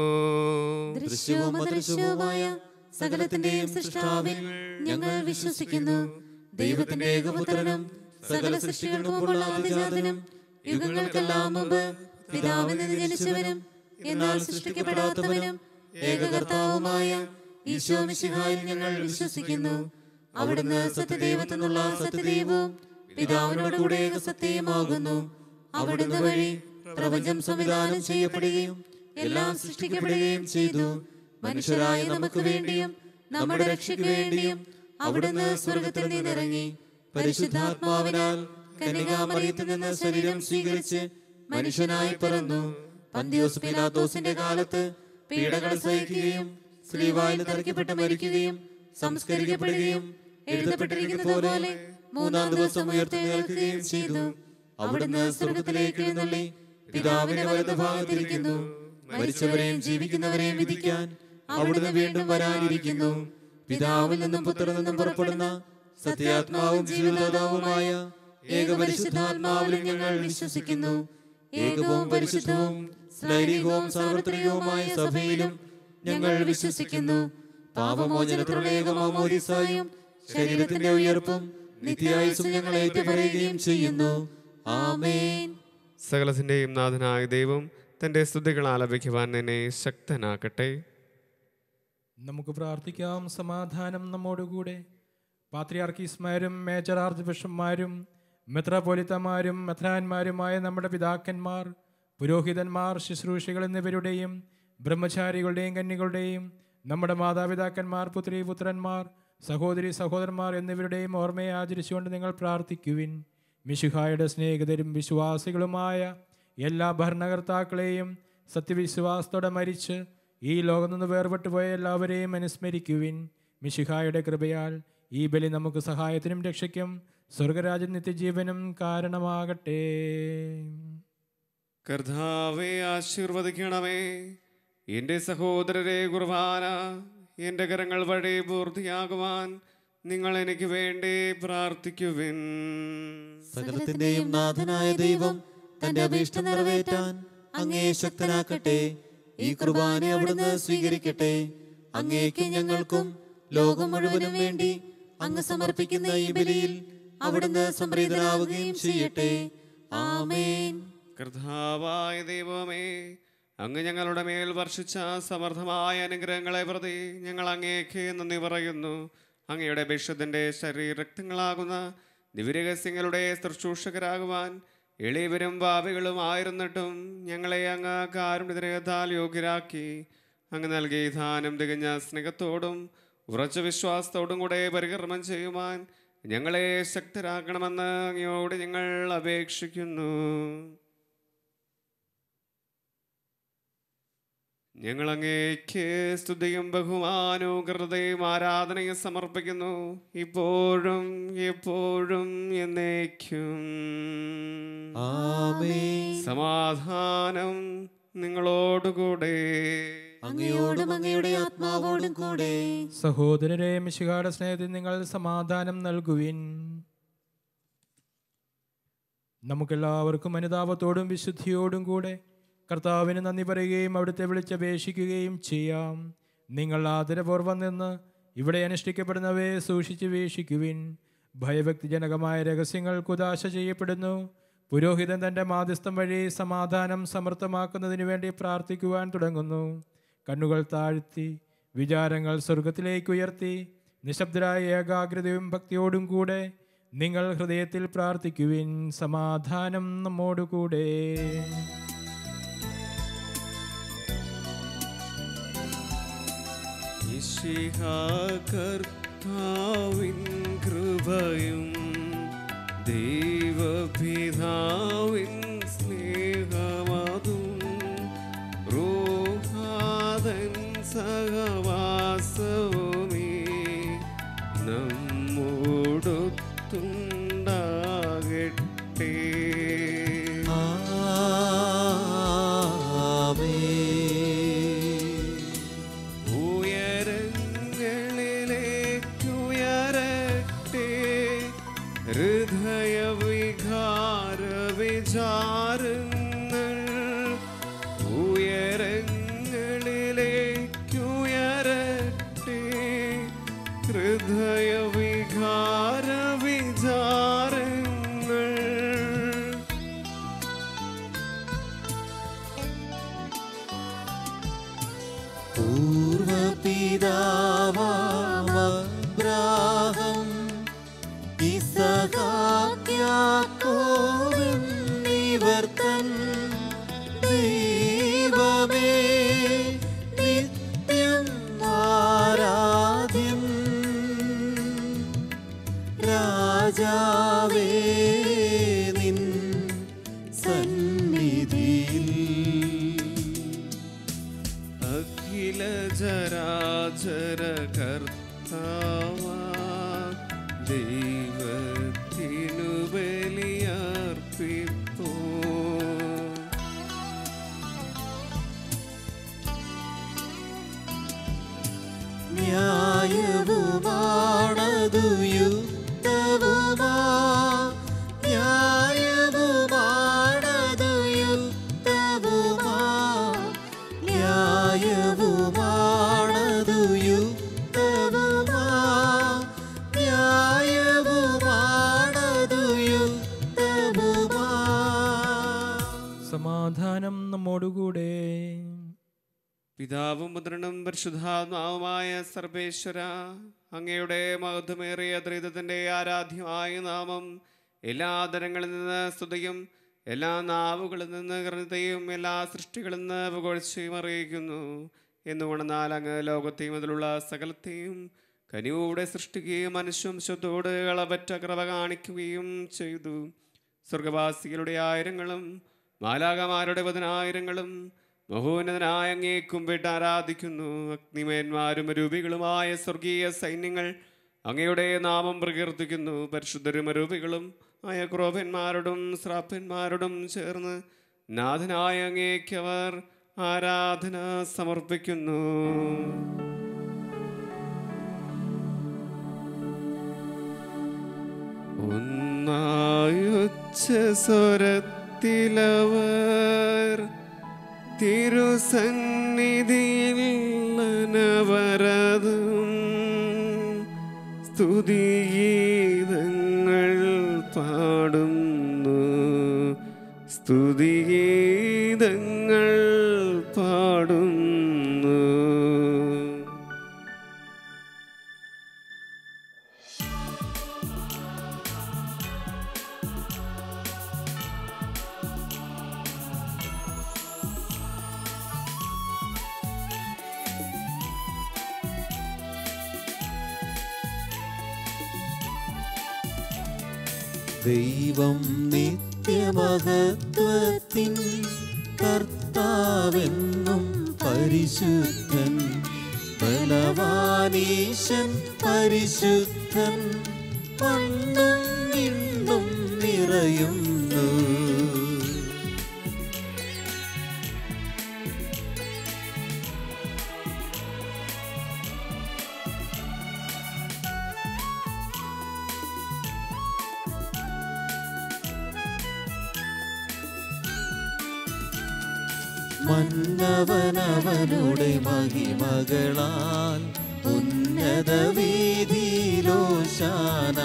ദൃശ്യവും അദൃശ്യവുമായ സകലത്തിന്റെയും സൃഷ്ടാവിൽ ഞങ്ങൾ വിശ്വസിക്കുന്നു ദൈവത്തിന്റെ ഏകപുത്രനും സകല സൃഷ്ടികൾക്കും മുമ്പുള്ള ആദിജാതനും യുഗങ്ങൾക്കെല്ലാം മുമ്പ് പിതാവിൽ നിന്ന് ജനിച്ചവനും എന്നാൽ സൃഷ്ടിക്കപ്പെടാത്തവനും ഏകകർത്താവുമായ ഈശോ മിശിഹായിൽ ഞങ്ങൾ വിശ്വസിക്കുന്നു അവിടുന്ന് സത്യദൈവത്തിനുള്ള സത്യദൈവവും പിതാവിനോട് കൂടെ ഏകസത്യമാകുന്നു അവിടുന്ന് വഴി പ്രപഞ്ചം സംവിധാനം ചെയ്യപ്പെടുകയും എല്ലാം സൃഷ്ടിക്കപ്പെടുകയും ചെയ്തു മനുഷ്യരായ നമുക്ക് വേണ്ടിയും നമ്മുടെ രക്ഷയ്ക്ക് വേണ്ടിയും അവിടുന്ന് സ്വർഗത്തിൽ നിന്നിറങ്ങി പരിശുദ്ധാത്മാവിനാൽ കന്യകാമറിയത്തിൽ നിന്ന് ശരീരം സ്വീകരിച്ച് മനുഷ്യനായി പിറന്നു പന്തിയോസ് പിലാത്തോസിന്റെ കാലത്ത് പീഡകൾ സഹിക്കുകയും സ്ലീവായിൽ തറയ്ക്കപ്പെട്ട് മരിക്കുകയും സംസ്കരിക്കപ്പെടുകയും എഴുതപ്പെട്ടിരിക്കുന്ന പോലെ മൂന്നാം ദിവസം ഉയർത്തി നിൽക്കുകയും ചെയ്തു അവിടുന്ന് സ്വർഗത്തിലേക്ക് എഴുന്നള്ളി പിതാവിന്റെ വലത് ഭാഗത്തിരിക്കുന്നു മരിച്ചവരെയും ജീവിക്കുന്നവരെയും വിധിക്കാൻ അവിടുന്ന് വീണ്ടും വരാനിരിക്കുന്നു പിതാവിൽ നിന്നും പുത്രനിൽ നിന്നും പുറപ്പെടുന്ന സത്യാത്മാവും ജീവദാതാവുമായ ഏകപരിശുദ്ധാത്മാവിലും ഞങ്ങൾ വിശ്വസിക്കുന്നു ഏകവും പരിശുദ്ധവും സ്ലൈരികവും സാർവത്രികവുമായ സഭയിലും ഞങ്ങൾ വിശ്വസിക്കുന്നു പാപമോചനത്തിലുള്ള ഏകമാമോരിസായും ശരീരത്തിന്റെ ഉയർപ്പും നിത്യായുസും ഞങ്ങൾ ഏറ്റുപറയുകയും ചെയ്യുന്നു ആമേൻ സകലത്തിൻ്റെയും നാഥനായ ദൈവം തൻ്റെ സ്തുതികൾ ആലപിക്കുവാൻ എന്നെ ശക്തനാക്കട്ടെ നമുക്ക് പ്രാർത്ഥിക്കാം സമാധാനം നമ്മോടുകൂടെ പാത്രിയാർക്കീസ്മാരും മേജർ ആർച്ച് ബിഷപ്പ്മാരും മെത്രാപോലിത്തമാരും മെത്രാന്മാരുമായ നമ്മുടെ പിതാക്കന്മാർ പുരോഹിതന്മാർ ശുശ്രൂഷികൾ എന്നിവരുടെയും ബ്രഹ്മചാരികളുടെയും കന്യകളുടെയും നമ്മുടെ മാതാപിതാക്കന്മാർ പുത്രി പുത്രന്മാർ സഹോദരി സഹോദരന്മാർ എന്നിവരുടെയും ഓർമ്മയെ ആചരിച്ചുകൊണ്ട് നിങ്ങൾ പ്രാർത്ഥിക്കുവിൻ മിശുഹായുടെ സ്നേഹിതരും വിശ്വാസികളുമായ എല്ലാ ഭരണകർത്താക്കളെയും സത്യവിശ്വാസത്തോടെ മരിച്ച് ഈ ലോകം നിന്ന് വേർപെട്ടു പോയ എല്ലാവരെയും അനുസ്മരിക്കുവിൻ മിശിഹായുടെ കൃപയാൽ ഈ ബലി നമുക്ക് സഹായത്തിനും രക്ഷയ്ക്കും സ്വർഗരാജൻ നിത്യജീവനും കാരണമാകട്ടെ കർത്താവെ ആശീർവദിക്കണമേ എൻ്റെ സഹോദരരെ കുർബാന എൻ്റെ കരങ്ങൾ വഴി പൂർത്തിയാകുവാൻ നിങ്ങൾ എനിക്ക് വേണ്ടി പ്രാർത്ഥിക്കുവിൻ സകലത്തിന്റെയും നാഥനായ ദൈവം തന്റെ അഭീഷ്ട നിറവേറ്റാൻ അങ്ങേ ശക്തനാക്കട്ടെ ഈ കുർബാന അവിടുന്ന് സ്വീകരിക്കട്ടെ അങ്ങേക്കും ഞങ്ങൾക്കും ലോകം മുഴുവനും വേണ്ടി അങ്ങ് സമർപ്പിക്കുന്ന ഈ ബലിയിൽ അവിടുന്ന് സംപ്രീതനാവുകയും ചെയ്യട്ടെ ആമേൻ കർത്താവായ ദൈവമേ അങ്ങ് ഞങ്ങളുടെ മേൽ വർഷിച്ച സമർത്ഥമായ അനുഗ്രഹങ്ങളെ പ്രതി ഞങ്ങൾ അങ്ങേക്ക് നന്ദി പറയുന്നു അങ്ങയുടെ ബിഷത്തിൻ്റെ ശരീരക്തങ്ങളാകുന്ന ദിവ്യരഹസ്യങ്ങളുടെ ശുശ്രൂഷകരാകുവാൻ എളിയവരും ഭാവികളുമായിരുന്നിട്ടും ഞങ്ങളെ അങ്ങ് കാരുണ്യതരത്താൽ യോഗ്യരാക്കി അങ്ങ് നൽകിയ ദാനം തികഞ്ഞ സ്നേഹത്തോടും ഉറച്ച വിശ്വാസത്തോടും കൂടെ പരികർമ്മം ചെയ്യുവാൻ ഞങ്ങളെ ശക്തരാക്കണമെന്ന് അങ്ങയോട് ഞങ്ങൾ അപേക്ഷിക്കുന്നു ഞങ്ങൾ അങ്ങേക്ക് സ്തുതിയും ബഹുമാനവും കൃതയും ആരാധനയും സമർപ്പിക്കുന്നു ഇപ്പോഴും എപ്പോഴും എന്നേക്കും ആമേൻ സമാധാനം നിങ്ങളോടുകൂടെ അങ്ങയോടും അങ്ങയുടെ ആത്മാവോടും കൂടെ സഹോദരരെ മിശിഹായുടെ സ്നേഹത്തിൽ നിങ്ങൾ സമാധാനം നൽകുവിൻ നമുക്കെല്ലാവർക്കും അനുതാപത്തോടും വിശുദ്ധിയോടും കൂടെ കർത്താവിന് നന്ദി പറയുകയും അവിടുത്തെ വിളിച്ചപേക്ഷിക്കുകയും ചെയ്യാം നിങ്ങൾ ആദരപൂർവ്വം നിന്ന് ഇവിടെ അനുഷ്ഠിക്കപ്പെടുന്നവയെ സൂക്ഷിച്ച് വീക്ഷിക്കുവിൻ ഭയഭക്തിജനകമായ രഹസ്യങ്ങൾ കുതാശ ചെയ്യപ്പെടുന്നു പുരോഹിതൻ തൻ്റെ മാധ്യസ്ഥം വഴി സമാധാനം സമർത്ഥമാക്കുന്നതിന് വേണ്ടി പ്രാർത്ഥിക്കുവാൻ തുടങ്ങുന്നു കണ്ണുകൾ താഴ്ത്തി വിചാരങ്ങൾ സ്വർഗത്തിലേക്ക് ഉയർത്തി നിശബ്ദരായ ഏകാഗ്രതയും ഭക്തിയോടും കൂടെ നിങ്ങൾ ഹൃദയത്തിൽ പ്രാർത്ഥിക്കുവിൻ സമാധാനം നമ്മോടുകൂടെ കർത്താവിൻ കൃപയും ദൈവപിതാവിൻ സ്നേഹമതും റോഹാദൻ സഹവാസവുമേ നമ്മോടൊത്തുണ്ടാകട്ടെ ഉയരങ്ങളിലേക്കുയരട്ടെ ഹൃദയവികാര വിചാരങ്ങൾ ഉയരങ്ങളിലേക്കുയരട്ടെ ഹൃദയവികാര വിചാരങ്ങൾ പൂർവപിതാവാബ്രാഹം ഇസഹാക്യാക്കോബെന്നിവർ തൻ ദൈവമേ നിത്യം ആരാധ്യൻ രാജാവേ നിൻ സന്നിധിയിൽ അഖില ജരാചര കർത്താവ ദൈവത്തിനു ബലിയർപ്പിപ്പോ ന്യായവുമാണതു യുക്തവുമാ ന്യായവുമാണതു യുക്തവുമാ ന്യായവുമാണതു യുക്തവുമാ ന്യായവുമാണതു യുക്തവുമാ സമാധാനം നമ്മോടുകൂടെ പിതാവും പുത്രനും പരിശുദ്ധാത്മാവുമായ സർവേശ്വര അങ്ങയുടെ മഹത്വമേറിയ ത്രിതത്തിന്റെ ആരാധ്യമായ നാമം എല്ലാ തരങ്ങളിൽ നിന്ന് സ്തുതിയും എല്ലാ നാവുകളിൽ നിന്ന് കൃതയും എല്ലാ സൃഷ്ടികളിൽ നിന്ന് പുകഴ്ചയും അറിയിക്കുന്നു എന്നുകൊണ്ടെന്നാൽ അങ്ങ് ലോകത്തെയും അതിലുള്ള സകലത്തെയും കനിവോടെ സൃഷ്ടിക്കുകയും മനുഷ്യവംശത്തോട് കളവറ്റ കൃപ കാണിക്കുകയും ചെയ്തു സ്വർഗവാസികളുടെ ആയിരങ്ങളും മാലാകമാരുടെ പതിനായിരങ്ങളും മഹോന്നതനായ അങ്ങേ കുമ്പിട്ട് ആരാധിക്കുന്നു അഗ്നിമേന്മാരും രൂപികളുമായ സ്വർഗീയ സൈന്യങ്ങൾ അങ്ങയുടെ നാമം പ്രകീർത്തിക്കുന്നു പരിശുദ്ധരും രൂപികളും ആയ ക്രോഭന്മാരോടും ശ്രാപ്പന്മാരോടും ചേർന്ന് നാഥനായ അങ്ങേക്കവർ ആരാധന സമർപ്പിക്കുന്നു ഒന്നായുച്ച സ്വരത്തിലവർ തിരുസന്നിധിയിൽ അനവരതും സ്തുതിഗീതങ്ങൾ പാടുന്നു സ്തുതിഗീതങ്ങൾ പാടുന്നു ദൈവം നിത്യമഹത്വത്തിൻ കർത്താവെന്നും പരിശുദ്ധൻ ബലവാനീശൻ പരിശുദ്ധൻ പണ്ടും ഇന്നും നിറയുന്നു മന്നവനവനുടെ മഹിമകളാൽ ഉന്നത വീതിയിലോശാന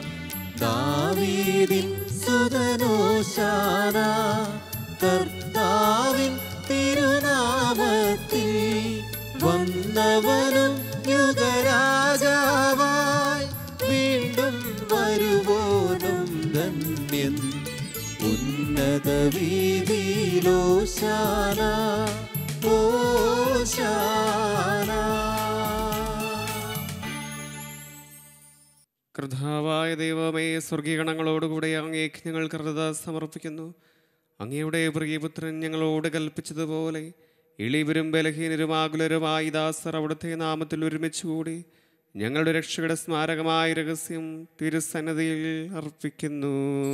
ദാവീദിൻ സുതനോശാന കർത്താവിൻ തിരുനാമത്തിൽ വന്നവനും യുഗരാജാവായി വീണ്ടും വരുവോനും ധന്യൻ ഉന്നത വീതിയിലോശാന ഓശാന കർത്താവായ ദൈവമേ സ്വർഗീയഗണങ്ങളോടുകൂടെ അങ്ങേക്ക് ഞങ്ങൾ കൃത സമർപ്പിക്കുന്നു അങ്ങയുടെ പ്രിയപുത്രൻ ഞങ്ങളോട് കൽപ്പിച്ചതുപോലെ എളിവരും ബലഹീനരും ആകുലരുമായി ദാസർ അവിടുത്തെ നാമത്തിൽ ഒരുമിച്ചുകൂടി ഞങ്ങളുടെ രക്ഷയുടെ സ്മാരകമായ രഹസ്യം തിരുസന്നതിയിൽ അർപ്പിക്കുന്നു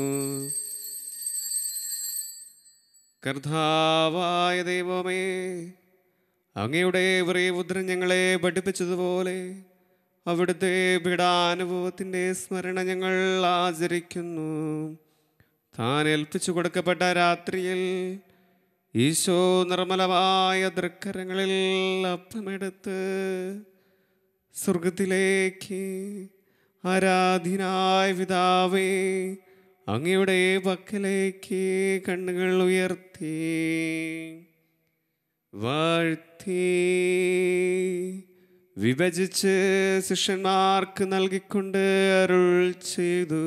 കർത്താവായ ദൈവമേ അങ്ങയുടെ പ്രിയപുത്രൻ ഞങ്ങളെ പഠിപ്പിച്ചതുപോലെ അവിടുത്തെ പീഡാനുഭവത്തിൻ്റെ സ്മരണ ഞങ്ങൾ ആചരിക്കുന്നു താൻ ഏൽപ്പിച്ചു കൊടുക്കപ്പെട്ട രാത്രിയിൽ ഈശോ നിർമ്മലമായ തൃക്കരങ്ങളിൽ അപ്പമെടുത്ത് സ്വർഗത്തിലേക്ക് ആരാധനായ പിതാവേ അങ്ങയുടെ പക്കലേക്ക് കണ്ണുകൾ ഉയർത്തി വാഴ്ത്തി വിഭജിച്ച് ശിഷ്യന്മാർക്ക് നൽകിക്കൊണ്ട് അരുൾ ചെയ്തു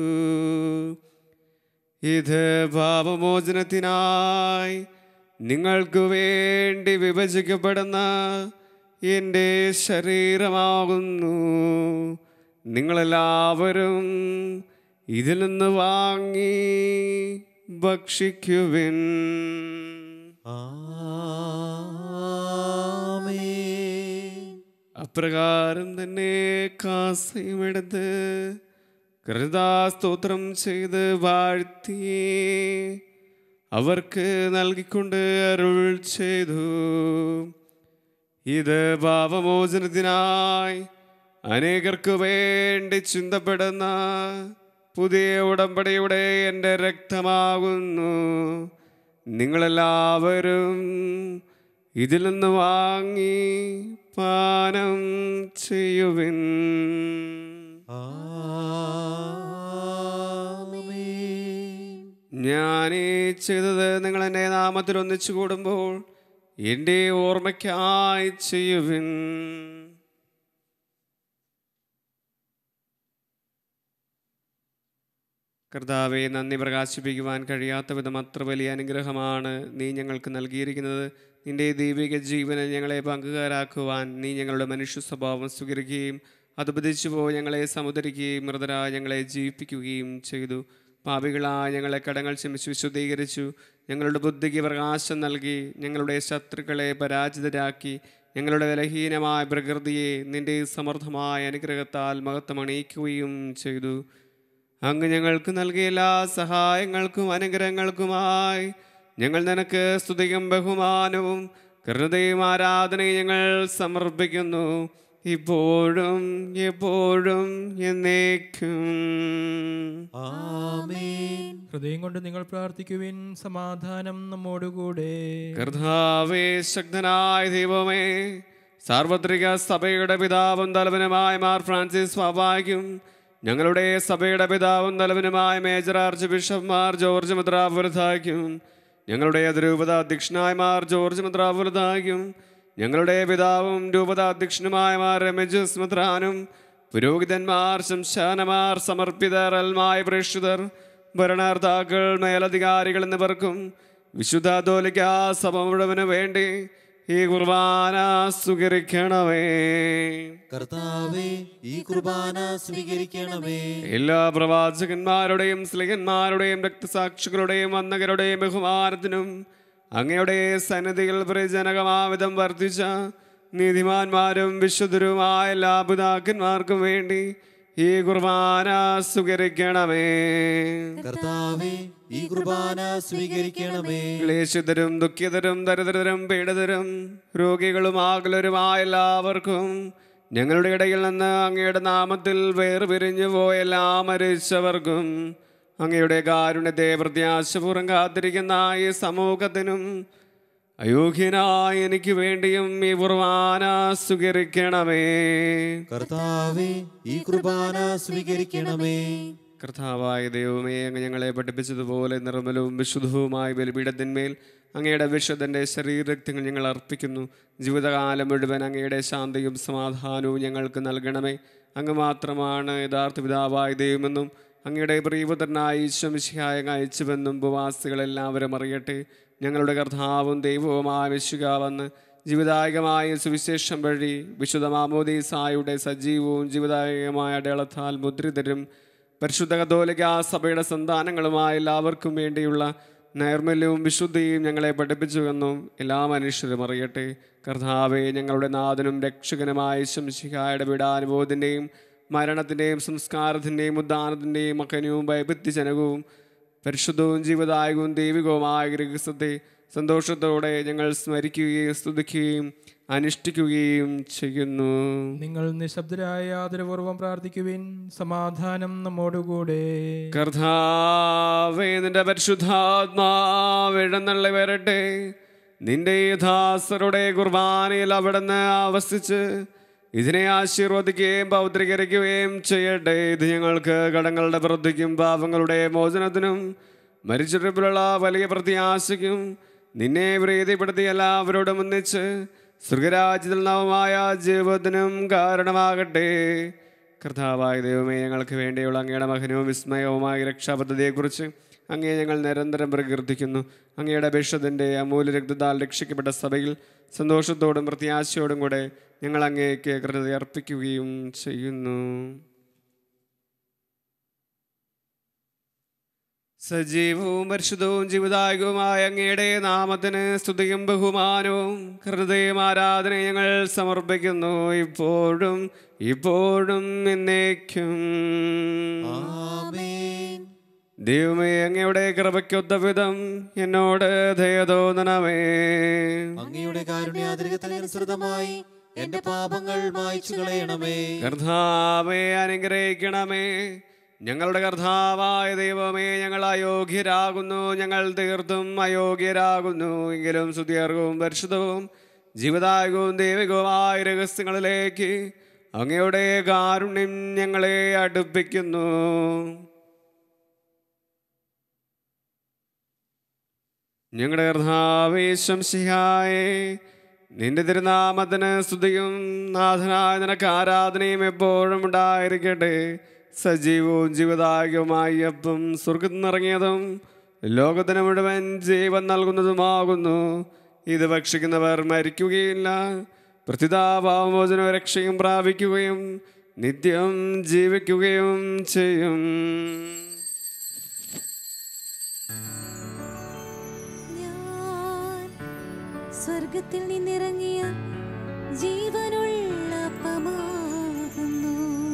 ഇത് പാപമോചനത്തിനായി നിങ്ങൾക്ക് വേണ്ടി വിഭജിക്കപ്പെടുന്ന എൻ്റെ ശരീരമാകുന്നു നിങ്ങളെല്ലാവരും ഇതിൽ നിന്ന് വാങ്ങി ഭക്ഷിക്കുവിൻ ആമേൻ അപ്രകാരം തന്നെ കാസയുമെടുത്ത് കൃതാസ്തോത്രം ചെയ്ത് വാഴ്ത്തി അവർക്ക് നൽകിക്കൊണ്ട് അരുൾ ചെയ്തു ഇത് പാപമോചനത്തിനായി അനേകർക്ക് വേണ്ടി ചിന്തപ്പെടുന്ന പുതിയ ഉടമ്പടിയുടെ എൻ്റെ രക്തമാകുന്നു നിങ്ങളെല്ലാവരും ഇതിൽ നിന്ന് വാങ്ങി പാനം ചെയ്യുവിൻ ആമേൻ ഞാൻ ഈ ചെയ്തത് നിങ്ങൾ എൻ്റെ നാമത്തിൽ ഒന്നിച്ചു കൂടുമ്പോൾ എൻ്റെ ഓർമ്മയ്ക്കായി ചെയ്യുവിൻ കർത്താവെ നന്ദി പ്രകാശിപ്പിക്കുവാൻ കഴിയാത്ത വിധം അത്ര വലിയ അനുഗ്രഹമാണ് നീ ഞങ്ങൾക്ക് നൽകിയിരിക്കുന്നത് നിന്റെ ദൈവിക ജീവനിൽ ഞങ്ങളെ പങ്കുകാരാക്കുവാൻ നീ ഞങ്ങളുടെ മനുഷ്യ സ്വഭാവം സ്വീകരിക്കുകയും അത് ബധിച്ചു പോയി ഞങ്ങളെ സമുദ്രിക്കുകയും മൃതരായ ഞങ്ങളെ ജീവിപ്പിക്കുകയും ചെയ്തു പാപികളായ ഞങ്ങളെ കടങ്ങൾ ക്ഷമിച്ച് വിശുദ്ധീകരിച്ചു ഞങ്ങളുടെ ബുദ്ധിക്ക് പ്രകാശം നൽകി ഞങ്ങളുടെ ശത്രുക്കളെ പരാജിതരാക്കി ഞങ്ങളുടെ ബലഹീനമായ പ്രകൃതിയെ നിന്റെ സമൃദ്ധമായ അനുഗ്രഹത്താൽ മഹത്വമണിയിക്കുകയും ചെയ്തു അങ്ങ് ഞങ്ങൾക്ക് നൽകിയ എല്ലാ സഹായങ്ങൾക്കും അനുഗ്രഹങ്ങൾക്കുമായി ഞങ്ങൾ നിനക്ക് സ്തുതിയും ബഹുമാനവും കൃതയും ആരാധനയും ഞങ്ങൾ സമർപ്പിക്കുന്നു ഇപ്പോഴും എപ്പോഴും എന്നേക്കും ആമേൻ ഹൃദയം കൊണ്ട് നിങ്ങൾ പ്രാർത്ഥിക്കുവിൻ സമാധാനം നമ്മോടുകൂടെ കർത്താവേ ശക്തനായ ദൈവമേ സാർവത്രിക സഭയുടെ പിതാവും തലവനുമായ മാർ ഫ്രാൻസിസ് സ്വാഭാവികം ഞങ്ങളുടെ സഭയുടെ പിതാവും തലവനുമായ major archbishop Mar George മിത്രാപുരതാക്കും ഞങ്ങളുടെ അതിരൂപത അധ്യക്ഷനായ മാർ ജോർജ് മിത്രാപുരതാക്കും ഞങ്ങളുടെ പിതാവും രൂപത അധ്യക്ഷനുമായ മാർ രമേജസ് മിത്രാനും പുരോഹിതന്മാർ ശംശാനമാർ സമർപ്പിതർ അൽമായ പ്രേക്ഷിതർ ഭരണകർത്താക്കൾ മേലധികാരികൾ എന്നിവർക്കും വിശുദ്ധ തോലിക്ക സഭ മുഴുവന് വേണ്ടി ഈ കുർബാന സ്വീകരിക്കണമേ കർത്താവേ ഈ കുർബാന സ്വീകരിക്കണമേ എല്ലാ പ്രവാചകന്മാരുടെയും സ്ലിഹന്മാരുടെയും രക്തസാക്ഷികളുടെയും വന്നകരുടെയും ബഹുമാനത്തിനും അങ്ങയുടെ സന്നിധികൾ പ്രജനകമാവിധം വർദ്ധിച്ച നീതിമാന്മാരും വിശുദ്ധരുമായ എല്ലാ പിതാക്കന്മാർക്കും വേണ്ടി ഈ കുർബാന സ്വീകരിക്കണമേ കർത്താവേ ഈ കുർബാന സ്വീകരിക്കണമേ ക്ലേശിതരും ദുഃഖിതരും ദരിദ്രരും പീഡിതരും രോഗികളും ആകുലരുമായ എല്ലാവർക്കും ഞങ്ങളുടെ ഇടയിൽ നിന്ന് അങ്ങയുടെ നാമത്തിൽ വേർപിരിഞ്ഞു പോയ എല്ലാ മരിച്ചവർക്കും അങ്ങയുടെ കാരുണ്യത്തെ പ്രത്യാശപൂർവ്വം കാത്തിരിക്കുന്ന ഈ സമൂഹത്തിനും അയോഗ്യനായ എനിക്ക് വേണ്ടിയും ഈ കുർബാന സ്വീകരിക്കണമേ കർത്താവേ ഈ കുർബാന സ്വീകരിക്കണമേ കർത്താവായ ദൈവമേ അങ്ങ് ഞങ്ങളെ പഠിപ്പിച്ചതുപോലെ നിർമ്മലവും വിശുദ്ധവുമായ ബലിപീഠത്തിന്മേൽ അങ്ങയുടെ വിശുദ്ധൻ്റെ ശരീരരക്തങ്ങൾ ഞങ്ങൾ അർപ്പിക്കുന്നു ജീവിതകാലം മുഴുവൻ അങ്ങയുടെ ശാന്തിയും സമാധാനവും ഞങ്ങൾക്ക് നൽകണമേ അങ്ങ് മാത്രമാണ് യഥാർത്ഥ പിതാവായ ദൈവമെന്നും അങ്ങയുടെ പ്രിയപുത്രനായ ഈശ്വമിശിഹായ അയച്ചുവെന്നും ഉപവാസികളെല്ലാവരും അറിയട്ടെ ഞങ്ങളുടെ കർത്താവും ദൈവവുമായ വിശുകാവെന്ന് ജീവിതായകമായ സുവിശേഷം വഴി വിശുദ്ധ മാമോദീസായുടെ സജീവവും ജീവിതായകമായ അടയാളത്താൽ മുദ്രിതരും പരിശുദ്ധ കത്തോലിക്ക സഭയുടെ സന്താനങ്ങളുമായ എല്ലാവർക്കും വേണ്ടിയുള്ള നൈർമല്യവും വിശുദ്ധിയും ഞങ്ങളെ പഠിപ്പിച്ചുവെന്നും എല്ലാ മനുഷ്യരും അറിയട്ടെ കർത്താവെ ഞങ്ങളുടെ നാഥനും രക്ഷകനുമായ ശംശിഹായുടെ വിടാനുഭവത്തിൻ്റെയും മരണത്തിൻ്റെയും സംസ്കാരത്തിൻ്റെയും ഉദ്ധാനത്തിൻ്റെയും മക്കനവും ഭയഭക്തിജനകവും പരിശുദ്ധവും ജീവദായകവും ദൈവികവുമായ രഹസ്യത്തെ സന്തോഷത്തോടെ ഞങ്ങൾ സ്മരിക്കുകയും സ്തുതിക്കുകയും അനുഷ്ഠിക്കുകയും ചെയ്യുന്നു നിങ്ങൾ നിശബ്ദരായ ആദരപൂർവ്വം പ്രാർത്ഥിക്കുവിൻ സമാധാനം നമ്മോടുകൂടെ കർത്താവേ നിന്റെ പരിശുദ്ധാത്മാവിഴന്നള്ളി വരട്ടെ നിന്റെ ഈ ദാസരുടെ കുർബാനയിൽ അവിടുന്ന് ആവസിച്ച് ഇതിനെ ആശീർവദിക്കുകയും പൗത്രീകരിക്കുകയും ചെയ്യട്ടെ ഇത് ഞങ്ങൾക്ക് കടങ്ങളുടെ വൃദ്ധിക്കും പാപങ്ങളുടെ മോചനത്തിനും മരിച്ചിട്ടുള്ള വലിയ പ്രത്യാശയ്ക്കും നിന്നെ പ്രീതിപ്പെടുത്തി എല്ലാവരോടും ഒന്നിച്ച് സ്വർഗരാജ്യത്തിൽ നവമായ ജീവിതത്തിനും കാരണമാകട്ടെ കർത്താവായ ദൈവമേ ഞങ്ങൾക്ക് വേണ്ടിയുള്ള അങ്ങയുടെ മകനവും വിസ്മയവുമായ രക്ഷാപദ്ധതിയെക്കുറിച്ച് അങ്ങയെ ഞങ്ങൾ നിരന്തരം പ്രകീർത്തിക്കുന്നു അങ്ങയുടെ അപേക്ഷത്തിൻ്റെ അമൂല്യ രക്തത്താൽ രക്ഷിക്കപ്പെട്ട സഭയിൽ സന്തോഷത്തോടും പ്രത്യാശയോടും കൂടെ ഞങ്ങൾ അങ്ങേക്ക് കൃതജ്ഞത അർപ്പിക്കുകയും ചെയ്യുന്നു സജീവവും പരിശുദ്ധവും ജീവിതായകവുമായ അങ്ങയുടെ നാമത്തിന് സ്തുതിയും ബഹുമാനവും ഹൃദയം ആരാധനയും ഞങ്ങൾ സമർപ്പിക്കുന്നു ഇപ്പോഴും ഇപ്പോഴും എന്നേക്കും ആമേൻ ദൈവമേ അങ്ങയുടെ കൃപയ്ക്കൊത്ത വിധം എന്നോട് ദയ തോന്നണമേ അങ്ങയുടെ കാരുണ്യാതിരികത്തിനനുസൃതമായി എന്റെ പാപങ്ങൾ മായ്ച്ചു കളയണമേ കർത്താവെ അനുഗ്രഹിക്കണമേ ഞങ്ങളുടെ കർത്താവായ ദൈവമേ ഞങ്ങൾ അയോഗ്യരാകുന്നു ഞങ്ങൾ തീർത്തും അയോഗ്യരാകുന്നു എങ്കിലും സുദീർഘവും പരിശുദ്ധവും ജീവദായകവും ദൈവികവുമായ രഹസ്യങ്ങളിലേക്ക് അങ്ങയുടെ കാരുണ്യം ഞങ്ങളെ അടുപ്പിക്കുന്നു ഞങ്ങളുടെ കർത്താവേശം സിഹായേ നിന്റെ തിരുനാമത്തിന് സ്തുതിയും നാഥനായ നിനക്ക് ആരാധനയും എപ്പോഴും ഉണ്ടായിരിക്കട്ടെ സജീവവും ജീവദായകവുമായി അപ്പം സ്വർഗത്തിൽ നിറങ്ങിയതും ലോകത്തിന് മുഴുവൻ ജീവൻ നൽകുന്നതുമാകുന്നു ഇത് ഭക്ഷിക്കുന്നവർ മരിക്കുകയില്ല പ്രതിതാഭാവമോചന രക്ഷയും പ്രാപിക്കുകയും നിത്യം ജീവിക്കുകയും ചെയ്യും ഞാൻ സ്വർഗത്തിൽ നിന്നിറങ്ങിയ ജീവനുള്ള അപ്പമാകുന്നു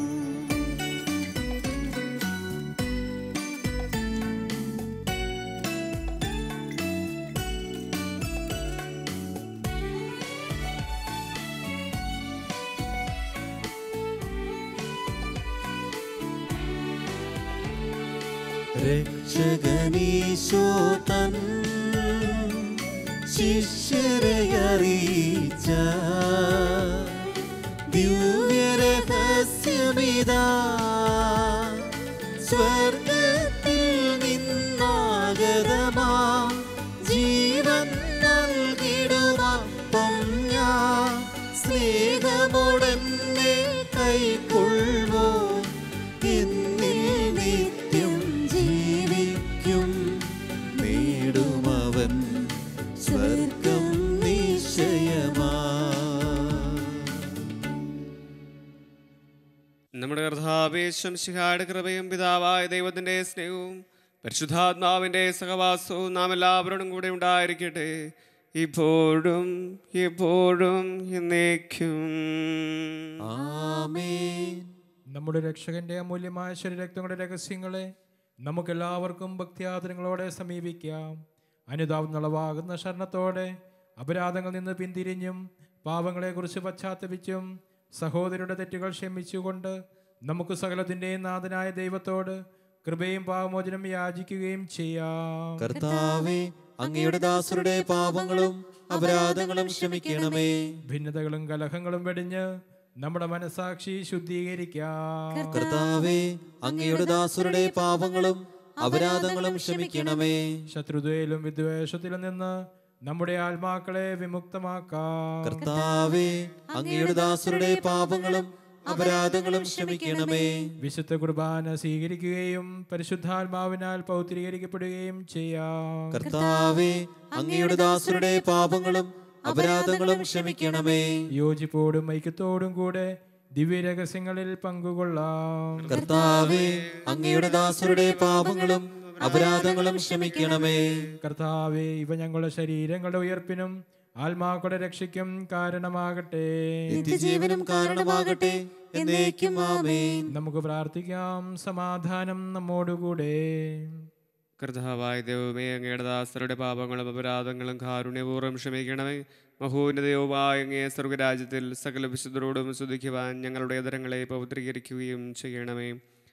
രക്ഷകനീശോ തൻ ശിഷ്യരെ അറിയിച്ച ദിവ്യരഹസ്യമിതാ സ്വർഗത്തിൽ നിന്നാഗതമാ ജീവൻ നൽകിടുമപ്പം ഞാൻ സ്നേഹമുടനെ കൈക്കൊള്ളുമോ എന്നിൽ നിത്യം ജീവിക്കും നേടുമവൻ സ്വർഗം നിശ്ചയമാ നമ്മുടെ കർത്താവേശം ശിഹായുടെ കൃപയും പിതാവായ ദൈവത്തിൻ്റെ സ്നേഹവും പരിശുദ്ധാത്മാവിൻ്റെ സഹവാസവും നാം എല്ലാവരോടും കൂടെ ഉണ്ടായിരിക്കട്ടെ ഇപ്പോഴും എപ്പോഴും എന്നേക്കും ആമേൻ നമ്മുടെ രക്ഷകന്റെ അമൂല്യമായ ശരീരക്തങ്ങളുടെ രഹസ്യങ്ങളെ നമുക്കെല്ലാവർക്കും ഭക്തിയാദരങ്ങളോടെ സമീപിക്കാം അനുതാപം നളവാകുന്ന ശരണത്തോടെ അപരാധങ്ങളിൽ നിന്ന് പിന്തിരിഞ്ഞും പാപങ്ങളെക്കുറിച്ച് പശ്ചാത്തപിച്ചും സഹോദരരുടെ തെറ്റുകൾ ക്ഷമിച്ചുകൊണ്ട് നമുക്ക് സകലത്തിൻ്റെയും നാഥനായ ദൈവത്തോട് കൃപയും പാവമോചനം യാചിക്കുകയും ചെയ്യാം കർത്താവെ അങ്ങയുടെ ദാസരുടെ പാപങ്ങളും അപരാധങ്ങളും ക്ഷമിക്കണമേ ഭിന്നതകളും കലഹങ്ങളും വെടിഞ്ഞ് നമ്മുടെ മനസാക്ഷി ശുദ്ധീകരിക്കാം കർത്താവേ അങ്ങയുടെ ദാസരുടെ പാപങ്ങളും അപരാധങ്ങളും ക്ഷമിക്കണമേ ശത്രുതയിലും വിദ്വേഷത്തിലും നിന്ന് നമ്മുടെ ആത്മാക്കളെ വിമുക്തമാക്കാം കർത്താവേ അങ്ങയുടെ ദാസരുടെ പാപങ്ങളും അപരാധങ്ങളും ക്ഷമിക്കണമേ വിശുദ്ധ കുർബാന സ്വീകരിക്കുകയും പരിശുദ്ധാത്മാവിനാൽ പൗത്രീകരിക്കപ്പെടുകയും ചെയ്യാം കർത്താവേ അങ്ങയുടെ ദാസരുടെ പാപങ്ങളും അപരാധങ്ങളും ക്ഷമിക്കണമേ യോജിപ്പോടും ഐക്യത്തോടും കൂടെ ദിവ്യരഹസ്യങ്ങളിൽ പങ്കുകൊള്ളാം കർത്താവേ അങ്ങയുടെ ദാസരുടെ പാപങ്ങളും അപരാധങ്ങളും ക്ഷമിക്കണമേ കർത്താവെ ഇവ ഞങ്ങളുടെ ശരീരങ്ങളുടെ ഉയർപ്പിനും ആത്മാക്കളുടെ രക്ഷയ്ക്കും കാരണമാകട്ടെ നിത്യജീവനും കാരണമാകട്ടെ എന്നേക്കും ആമേൻ നമുക്ക് പ്രാർത്ഥിക്കാം സമാധാനം നമ്മോടുകൂടെ കർത്താവായ ദൈവമേ അങ്ങയുടെ ദാസരുടെ പാപങ്ങളും അപരാധങ്ങളും കാരുണ്യപൂർവ്വം ക്ഷമിക്കണമേ മഹോന്നതയോവായ അങ്ങേ സ്വർഗരാജ്യത്തിൽ സകല വിശുദ്ധരോടും സ്തുതിക്കുവാൻ ഞങ്ങളുടെ എതിരങ്ങളെ പൗത്രീകരിക്കുകയും ചെയ്യണമേ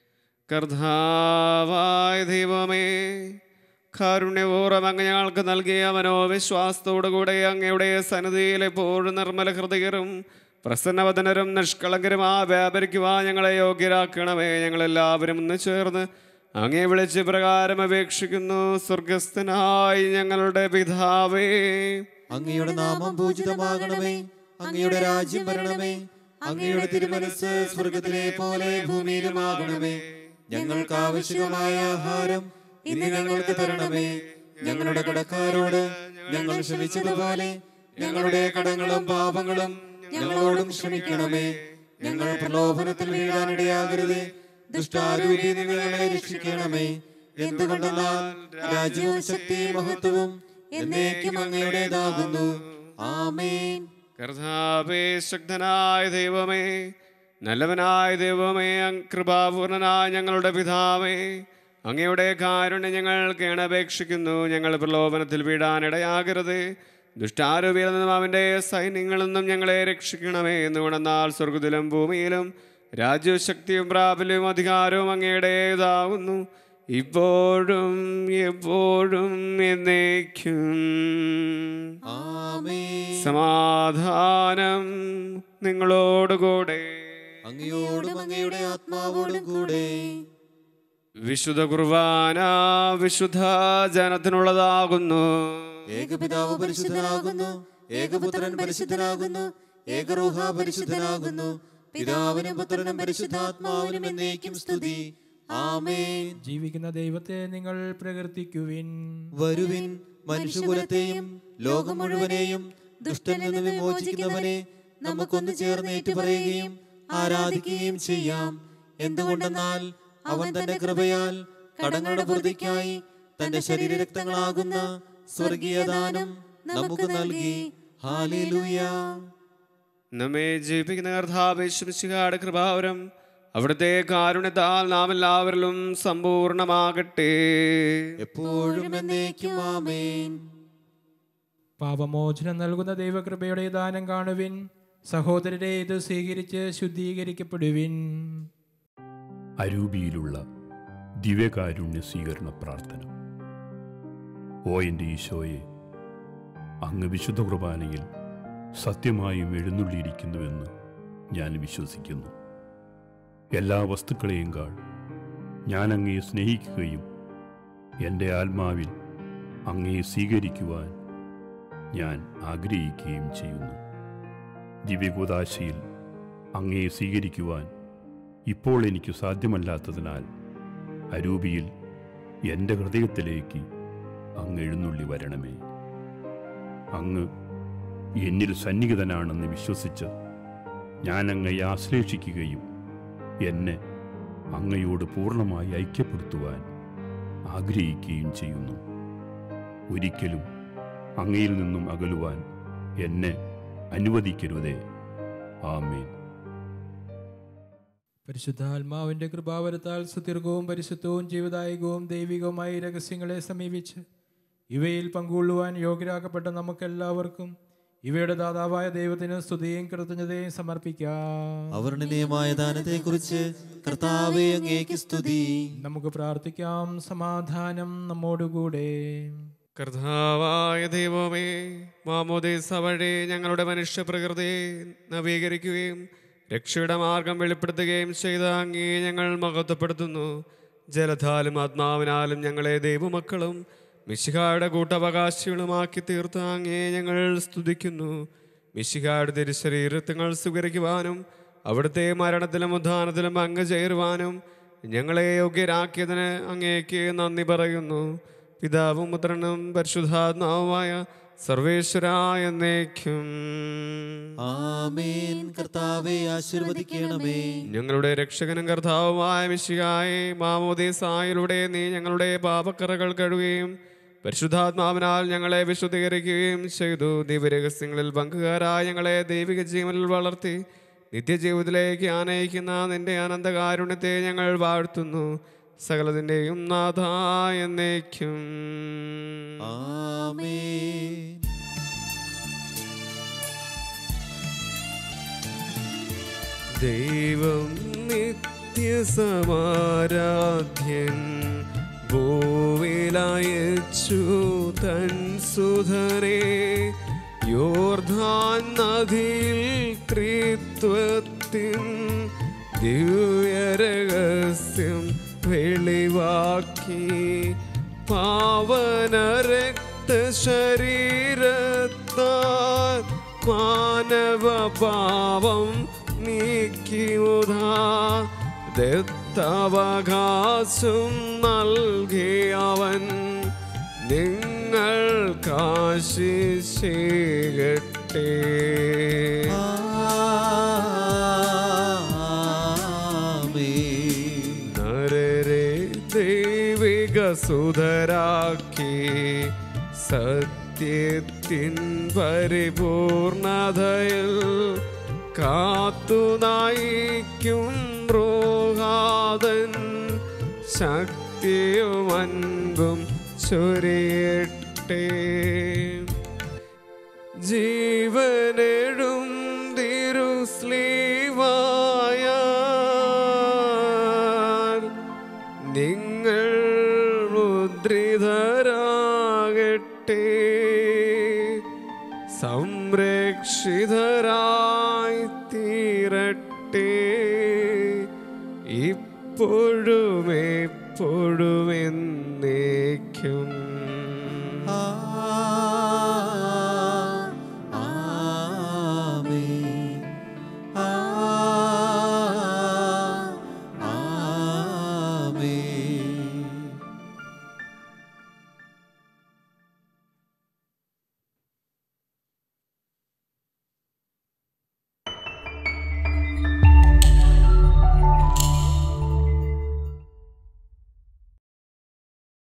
കർത്താവായ ദൈവമേ കാരുണ്യപൂർവ്വം അങ്ങ് ഞങ്ങൾക്ക് നൽകിയ മനോവിശ്വാസത്തോടുകൂടെ അങ്ങയുടെ സന്നിധിയിൽ എപ്പോഴും നിർമ്മല ഹൃദയരും പ്രസന്നവദനരും നിഷ്കളങ്കരുമാ വ്യാപരിക്കുവാൻ ഞങ്ങളെ യോഗ്യരാക്കണമേ ഞങ്ങളെല്ലാവരും ഒന്ന് ചേർന്ന് അങ്ങേ വിളിച്ച് പ്രകാരം അപേക്ഷിക്കുന്നു സ്വർഗസ്ഥനായി ഞങ്ങളുടെ പിതാവേ അങ്ങയുടെ നാമം പൂജിതമാകണമേ അങ്ങയുടെ രാജ്യം വരണമേ അങ്ങയുടെ തിരുമനസ് സ്വർഗത്തിലെ പോലെ ഭൂമിയിലുമാകണമേ ഞങ്ങൾക്ക് ആവശ്യമായ ആഹാരം ഇന്ന് ഞങ്ങൾക്ക് തരണമേ ഞങ്ങളുടെ കടക്കാരോട് ഞങ്ങൾ ക്ഷമിച്ചതുപോലെ ഞങ്ങളുടെ കടങ്ങളും പാപങ്ങളും ഞങ്ങളോടും ക്ഷമിക്കണമേ ഞങ്ങൾ പ്രലോഭനത്തിൽ വീഴാനിടയാകരുത് ദുഷ്ടാരൂപി ഞങ്ങളെ രക്ഷിക്കണമേ എന്തുകൊണ്ടെന്നാൽ രാജ്യവും ശക്തിയും മഹത്വവും എന്നേക്കും അങ്ങയുടേതാകുന്നു ആമേൻ കർത്താവേ ശക്തനായ ദൈവമേ നല്ലവനായ ദൈവമേ അങ് കൃപാപൂർണനായ ഞങ്ങളുടെ പിതാവേ അങ്ങയുടെ കാരുണ്യം ഞങ്ങൾ കേണപേക്ഷിക്കുന്നു ഞങ്ങൾ പ്രലോഭനത്തിൽ വീഴാനിടയാകരുത് ദുഷ്ടാരൂപിയിൽ നിന്നും അവൻ്റെ സൈന്യങ്ങളിൽ നിന്നും ഞങ്ങളെ രക്ഷിക്കണമേ എന്ന് ഉണർന്നാൽ സ്വർഗത്തിലും ഭൂമിയിലും രാജ്യശക്തിയും പ്രാബല്യവും അധികാരവും അങ്ങയുടേതാകുന്നു ഇപ്പോഴും എപ്പോഴും എന്നേക്കും ആമേൻ സമാധാനം നിങ്ങളോടുകൂടെ അങ്ങയോടും അങ്ങയുടെ ആത്മാവോടും കൂടെ വിശുദ്ധ കുർബാന വിശുദ്ധ ജനത്തിനുള്ളതാകുന്നു ഏകപിതാവ് പരിശുദ്ധനാകുന്നു ഏകപുത്രൻ പരിശുദ്ധനാകുന്നു ഏകറൂഹ പരിശുദ്ധനാകുന്നു പിതാവിനും പുത്രനും പരിശുദ്ധാത്മാവിനും എന്നേക്കും സ്തുതി ആമേൻ ജീവിക്കുന്ന ദൈവത്തെ നിങ്ങൾ പ്രകീർത്തിക്കുവിൻ വരുവിൻ മനുഷ്യകുലത്തെയും ലോകം മുഴുവനെയും ദുഷ്ടനിൽ നിന്ന് വിമോചിക്കുന്നവനെ നമുക്കൊന്ന് ചേർന്ന് ഏറ്റുപറയുകയും ആരാധിക്കുകയും ചെയ്യാം എന്തുകൊണ്ടെന്നാൽ അവൻ തന്റെ കൃപയാൽ കടങ്ങളുടെ പ്രതിക്കായി തന്റെ ശരീരരക്തങ്ങളാകുന്ന സ്വർഗീയ ദാനം നമുക്ക് നൽകി ഹാലേലൂയ നമ്മെ ജീവിപ്പിക്കുന്ന കർത്താവേശ്വസികാട് കൃപാവരം അവിടുത്തെ കാരുണ്യത്താൽ നാം എല്ലാവരിലും സമ്പൂർണമാകട്ടെ എപ്പോഴും എന്നേക്കും ആമേൻ പാപമോചനം നൽകുന്ന ദൈവകൃപയുടെ ദാനം കാണുവിൻ സഹോദരരെ ഇത് സ്വീകരിച്ച് ശുദ്ധീകരിക്കപ്പെടുവിൻ അരൂപിയിലുള്ള ദിവ്യകാരുണ്യ സ്വീകരണ പ്രാർത്ഥന ഓ എൻ്റെ ഈശോയെ അങ്ങ് വിശുദ്ധ കുർബാനയിൽ സത്യമായും എഴുന്നള്ളിയിരിക്കുന്നുവെന്ന് ഞാൻ വിശ്വസിക്കുന്നു എല്ലാ വസ്തുക്കളെയും കാൾ ഞാൻ അങ്ങയെ സ്നേഹിക്കുകയും എൻ്റെ ആത്മാവിൽ അങ്ങയെ സ്വീകരിക്കുവാൻ ഞാൻ ആഗ്രഹിക്കുകയും ചെയ്യുന്നു ദിവ്യകൂതാശയിൽ അങ്ങയെ സ്വീകരിക്കുവാൻ ഇപ്പോൾ എനിക്ക് സാധ്യമല്ലാത്തതിനാൽ അരൂപിയിൽ എൻ്റെ ഹൃദയത്തിലേക്ക് അങ്ങ് എഴുന്നള്ളി വരണമേ അങ്ങ് എന്നിൽ സന്നിഹിതനാണെന്ന് വിശ്വസിച്ച് ഞാൻ അങ്ങയെ ആശ്ലേഷിക്കുകയും എന്നെ അങ്ങയോട് പൂർണ്ണമായി ഐക്യപ്പെടുത്തുവാൻ ആഗ്രഹിക്കുകയും ചെയ്യുന്നു ഒരിക്കലും അങ്ങയിൽ നിന്നും അകലുവാൻ എന്നെ അനുവദിക്കരുതേ ആമേൻ പരിശുദ്ധാത്മാവിന്റെ കൃപാവരത്താൽ സുദീർഘവും പരിശുദ്ധവും ജീവദായകവും ദൈവികവുമായ ഈ രഹസ്യങ്ങളെ സമീപിച്ച് ഇവയിൽ പങ്കുകൊള്ളുവാൻ യോഗ്യരാക്കപ്പെട്ട നമുക്കെല്ലാവർക്കും ഇവയുടെ ദാതാവായ ദൈവത്തിന് സ്തുതിയും കൃതജ്ഞതയും സമർപ്പിക്കാം അവർണനീയമായ ദാനത്തെക്കുറിച്ച് കർത്താവെ അങ്ങേക്ക് സ്തുതി നമുക്ക് പ്രാർത്ഥിക്കാം സമാധാനം നമ്മോടുകൂടെ കർത്താവായ ദൈവമേ മാമോദേസ വഴി ഞങ്ങളുടെ മനുഷ്യപ്രകൃതിയെ നവീകരിക്കുകയും രക്ഷയുടെ മാർഗം വെളിപ്പെടുത്തുകയും ചെയ്ത അങ്ങേ ഞങ്ങൾ മഹത്വപ്പെടുത്തുന്നു ജലത്താലും ആത്മാവിനാലും ഞങ്ങളെ ദൈവമക്കളും മിശിഹായുടെ കൂട്ടവകാശികളുമാക്കി തീർത്ത അങ്ങേ ഞങ്ങൾ സ്തുതിക്കുന്നു മിശിഹായുടെ തിരുശരീരത്തങ്ങൾ സ്വീകരിക്കുവാനും അവിടുത്തെ മരണത്തിലും ഉദ്ധാനത്തിലും പങ്കുചേരുവാനും ഞങ്ങളെ യോഗ്യരാക്കിയതിന് അങ്ങേക്ക് നന്ദി പറയുന്നു പിതാവും പുത്രനും പരിശുദ്ധാത്മാവുമായ സർവേശ്വരായ എന്നേക്കും ആമേൻ കർത്താവെ ആശീർവദിക്കണമേ ഞങ്ങളുടെ രക്ഷകനും കർത്താവുമായ മിശിഹായെ മാമോദീസായിലൂടെ നീ ഞങ്ങളുടെ പാപക്കറകൾ കഴുകുകയും പരിശുദ്ധാത്മാവിനാൽ ഞങ്ങളെ വിശുദ്ധീകരിക്കുകയും ചെയ്തു ദിവ്യരഹസ്യങ്ങളിൽ പങ്കുകാരായ ഞങ്ങളെ ദൈവിക ജീവനിൽ വളർത്തി നിത്യജീവിതത്തിലേക്ക് ആനയിക്കുന്ന നിന്റെ അനന്തകാരുണ്യത്തെ ഞങ്ങൾ വാഴ്ത്തുന്നു സകലതിൻ്റെയും നാഥായ എന്നേക്കും ആമേൻ ദൈവം നിത്യസമാരാധ്യൻ ഭൂവിലയച്ചു തൻ സുധരെ യോർധാൻ നദിയിൽ ത്രിത്വത്തിൻ ദിവ്യരഹസ്യം വെളിവാക്കി പാവന രക്തശരീരത്താൽ മാനവ പാവം നീക്കിയുതാ ദത്തവകാശം നൽകിയവൻ നിങ്ങൾക്കാശിശേകട്ടെ ആമേൻ നരരെ ദൈവിക സുധരാക്കി സത്യത്തിൻ പരിപൂർണതയിൽ കാത്തു നയിക്കും റോഹാദൻ ശക്തിയും അൻപും ചൊരിയട്ടെ ജീവനെഴും തിരുസ്ലീവായ നിങ്ങൾ മുദ്രിതരാകട്ടെ സംരക്ഷിതരായി തീരട്ടെ ഇപ്പോഴും എപ്പോഴും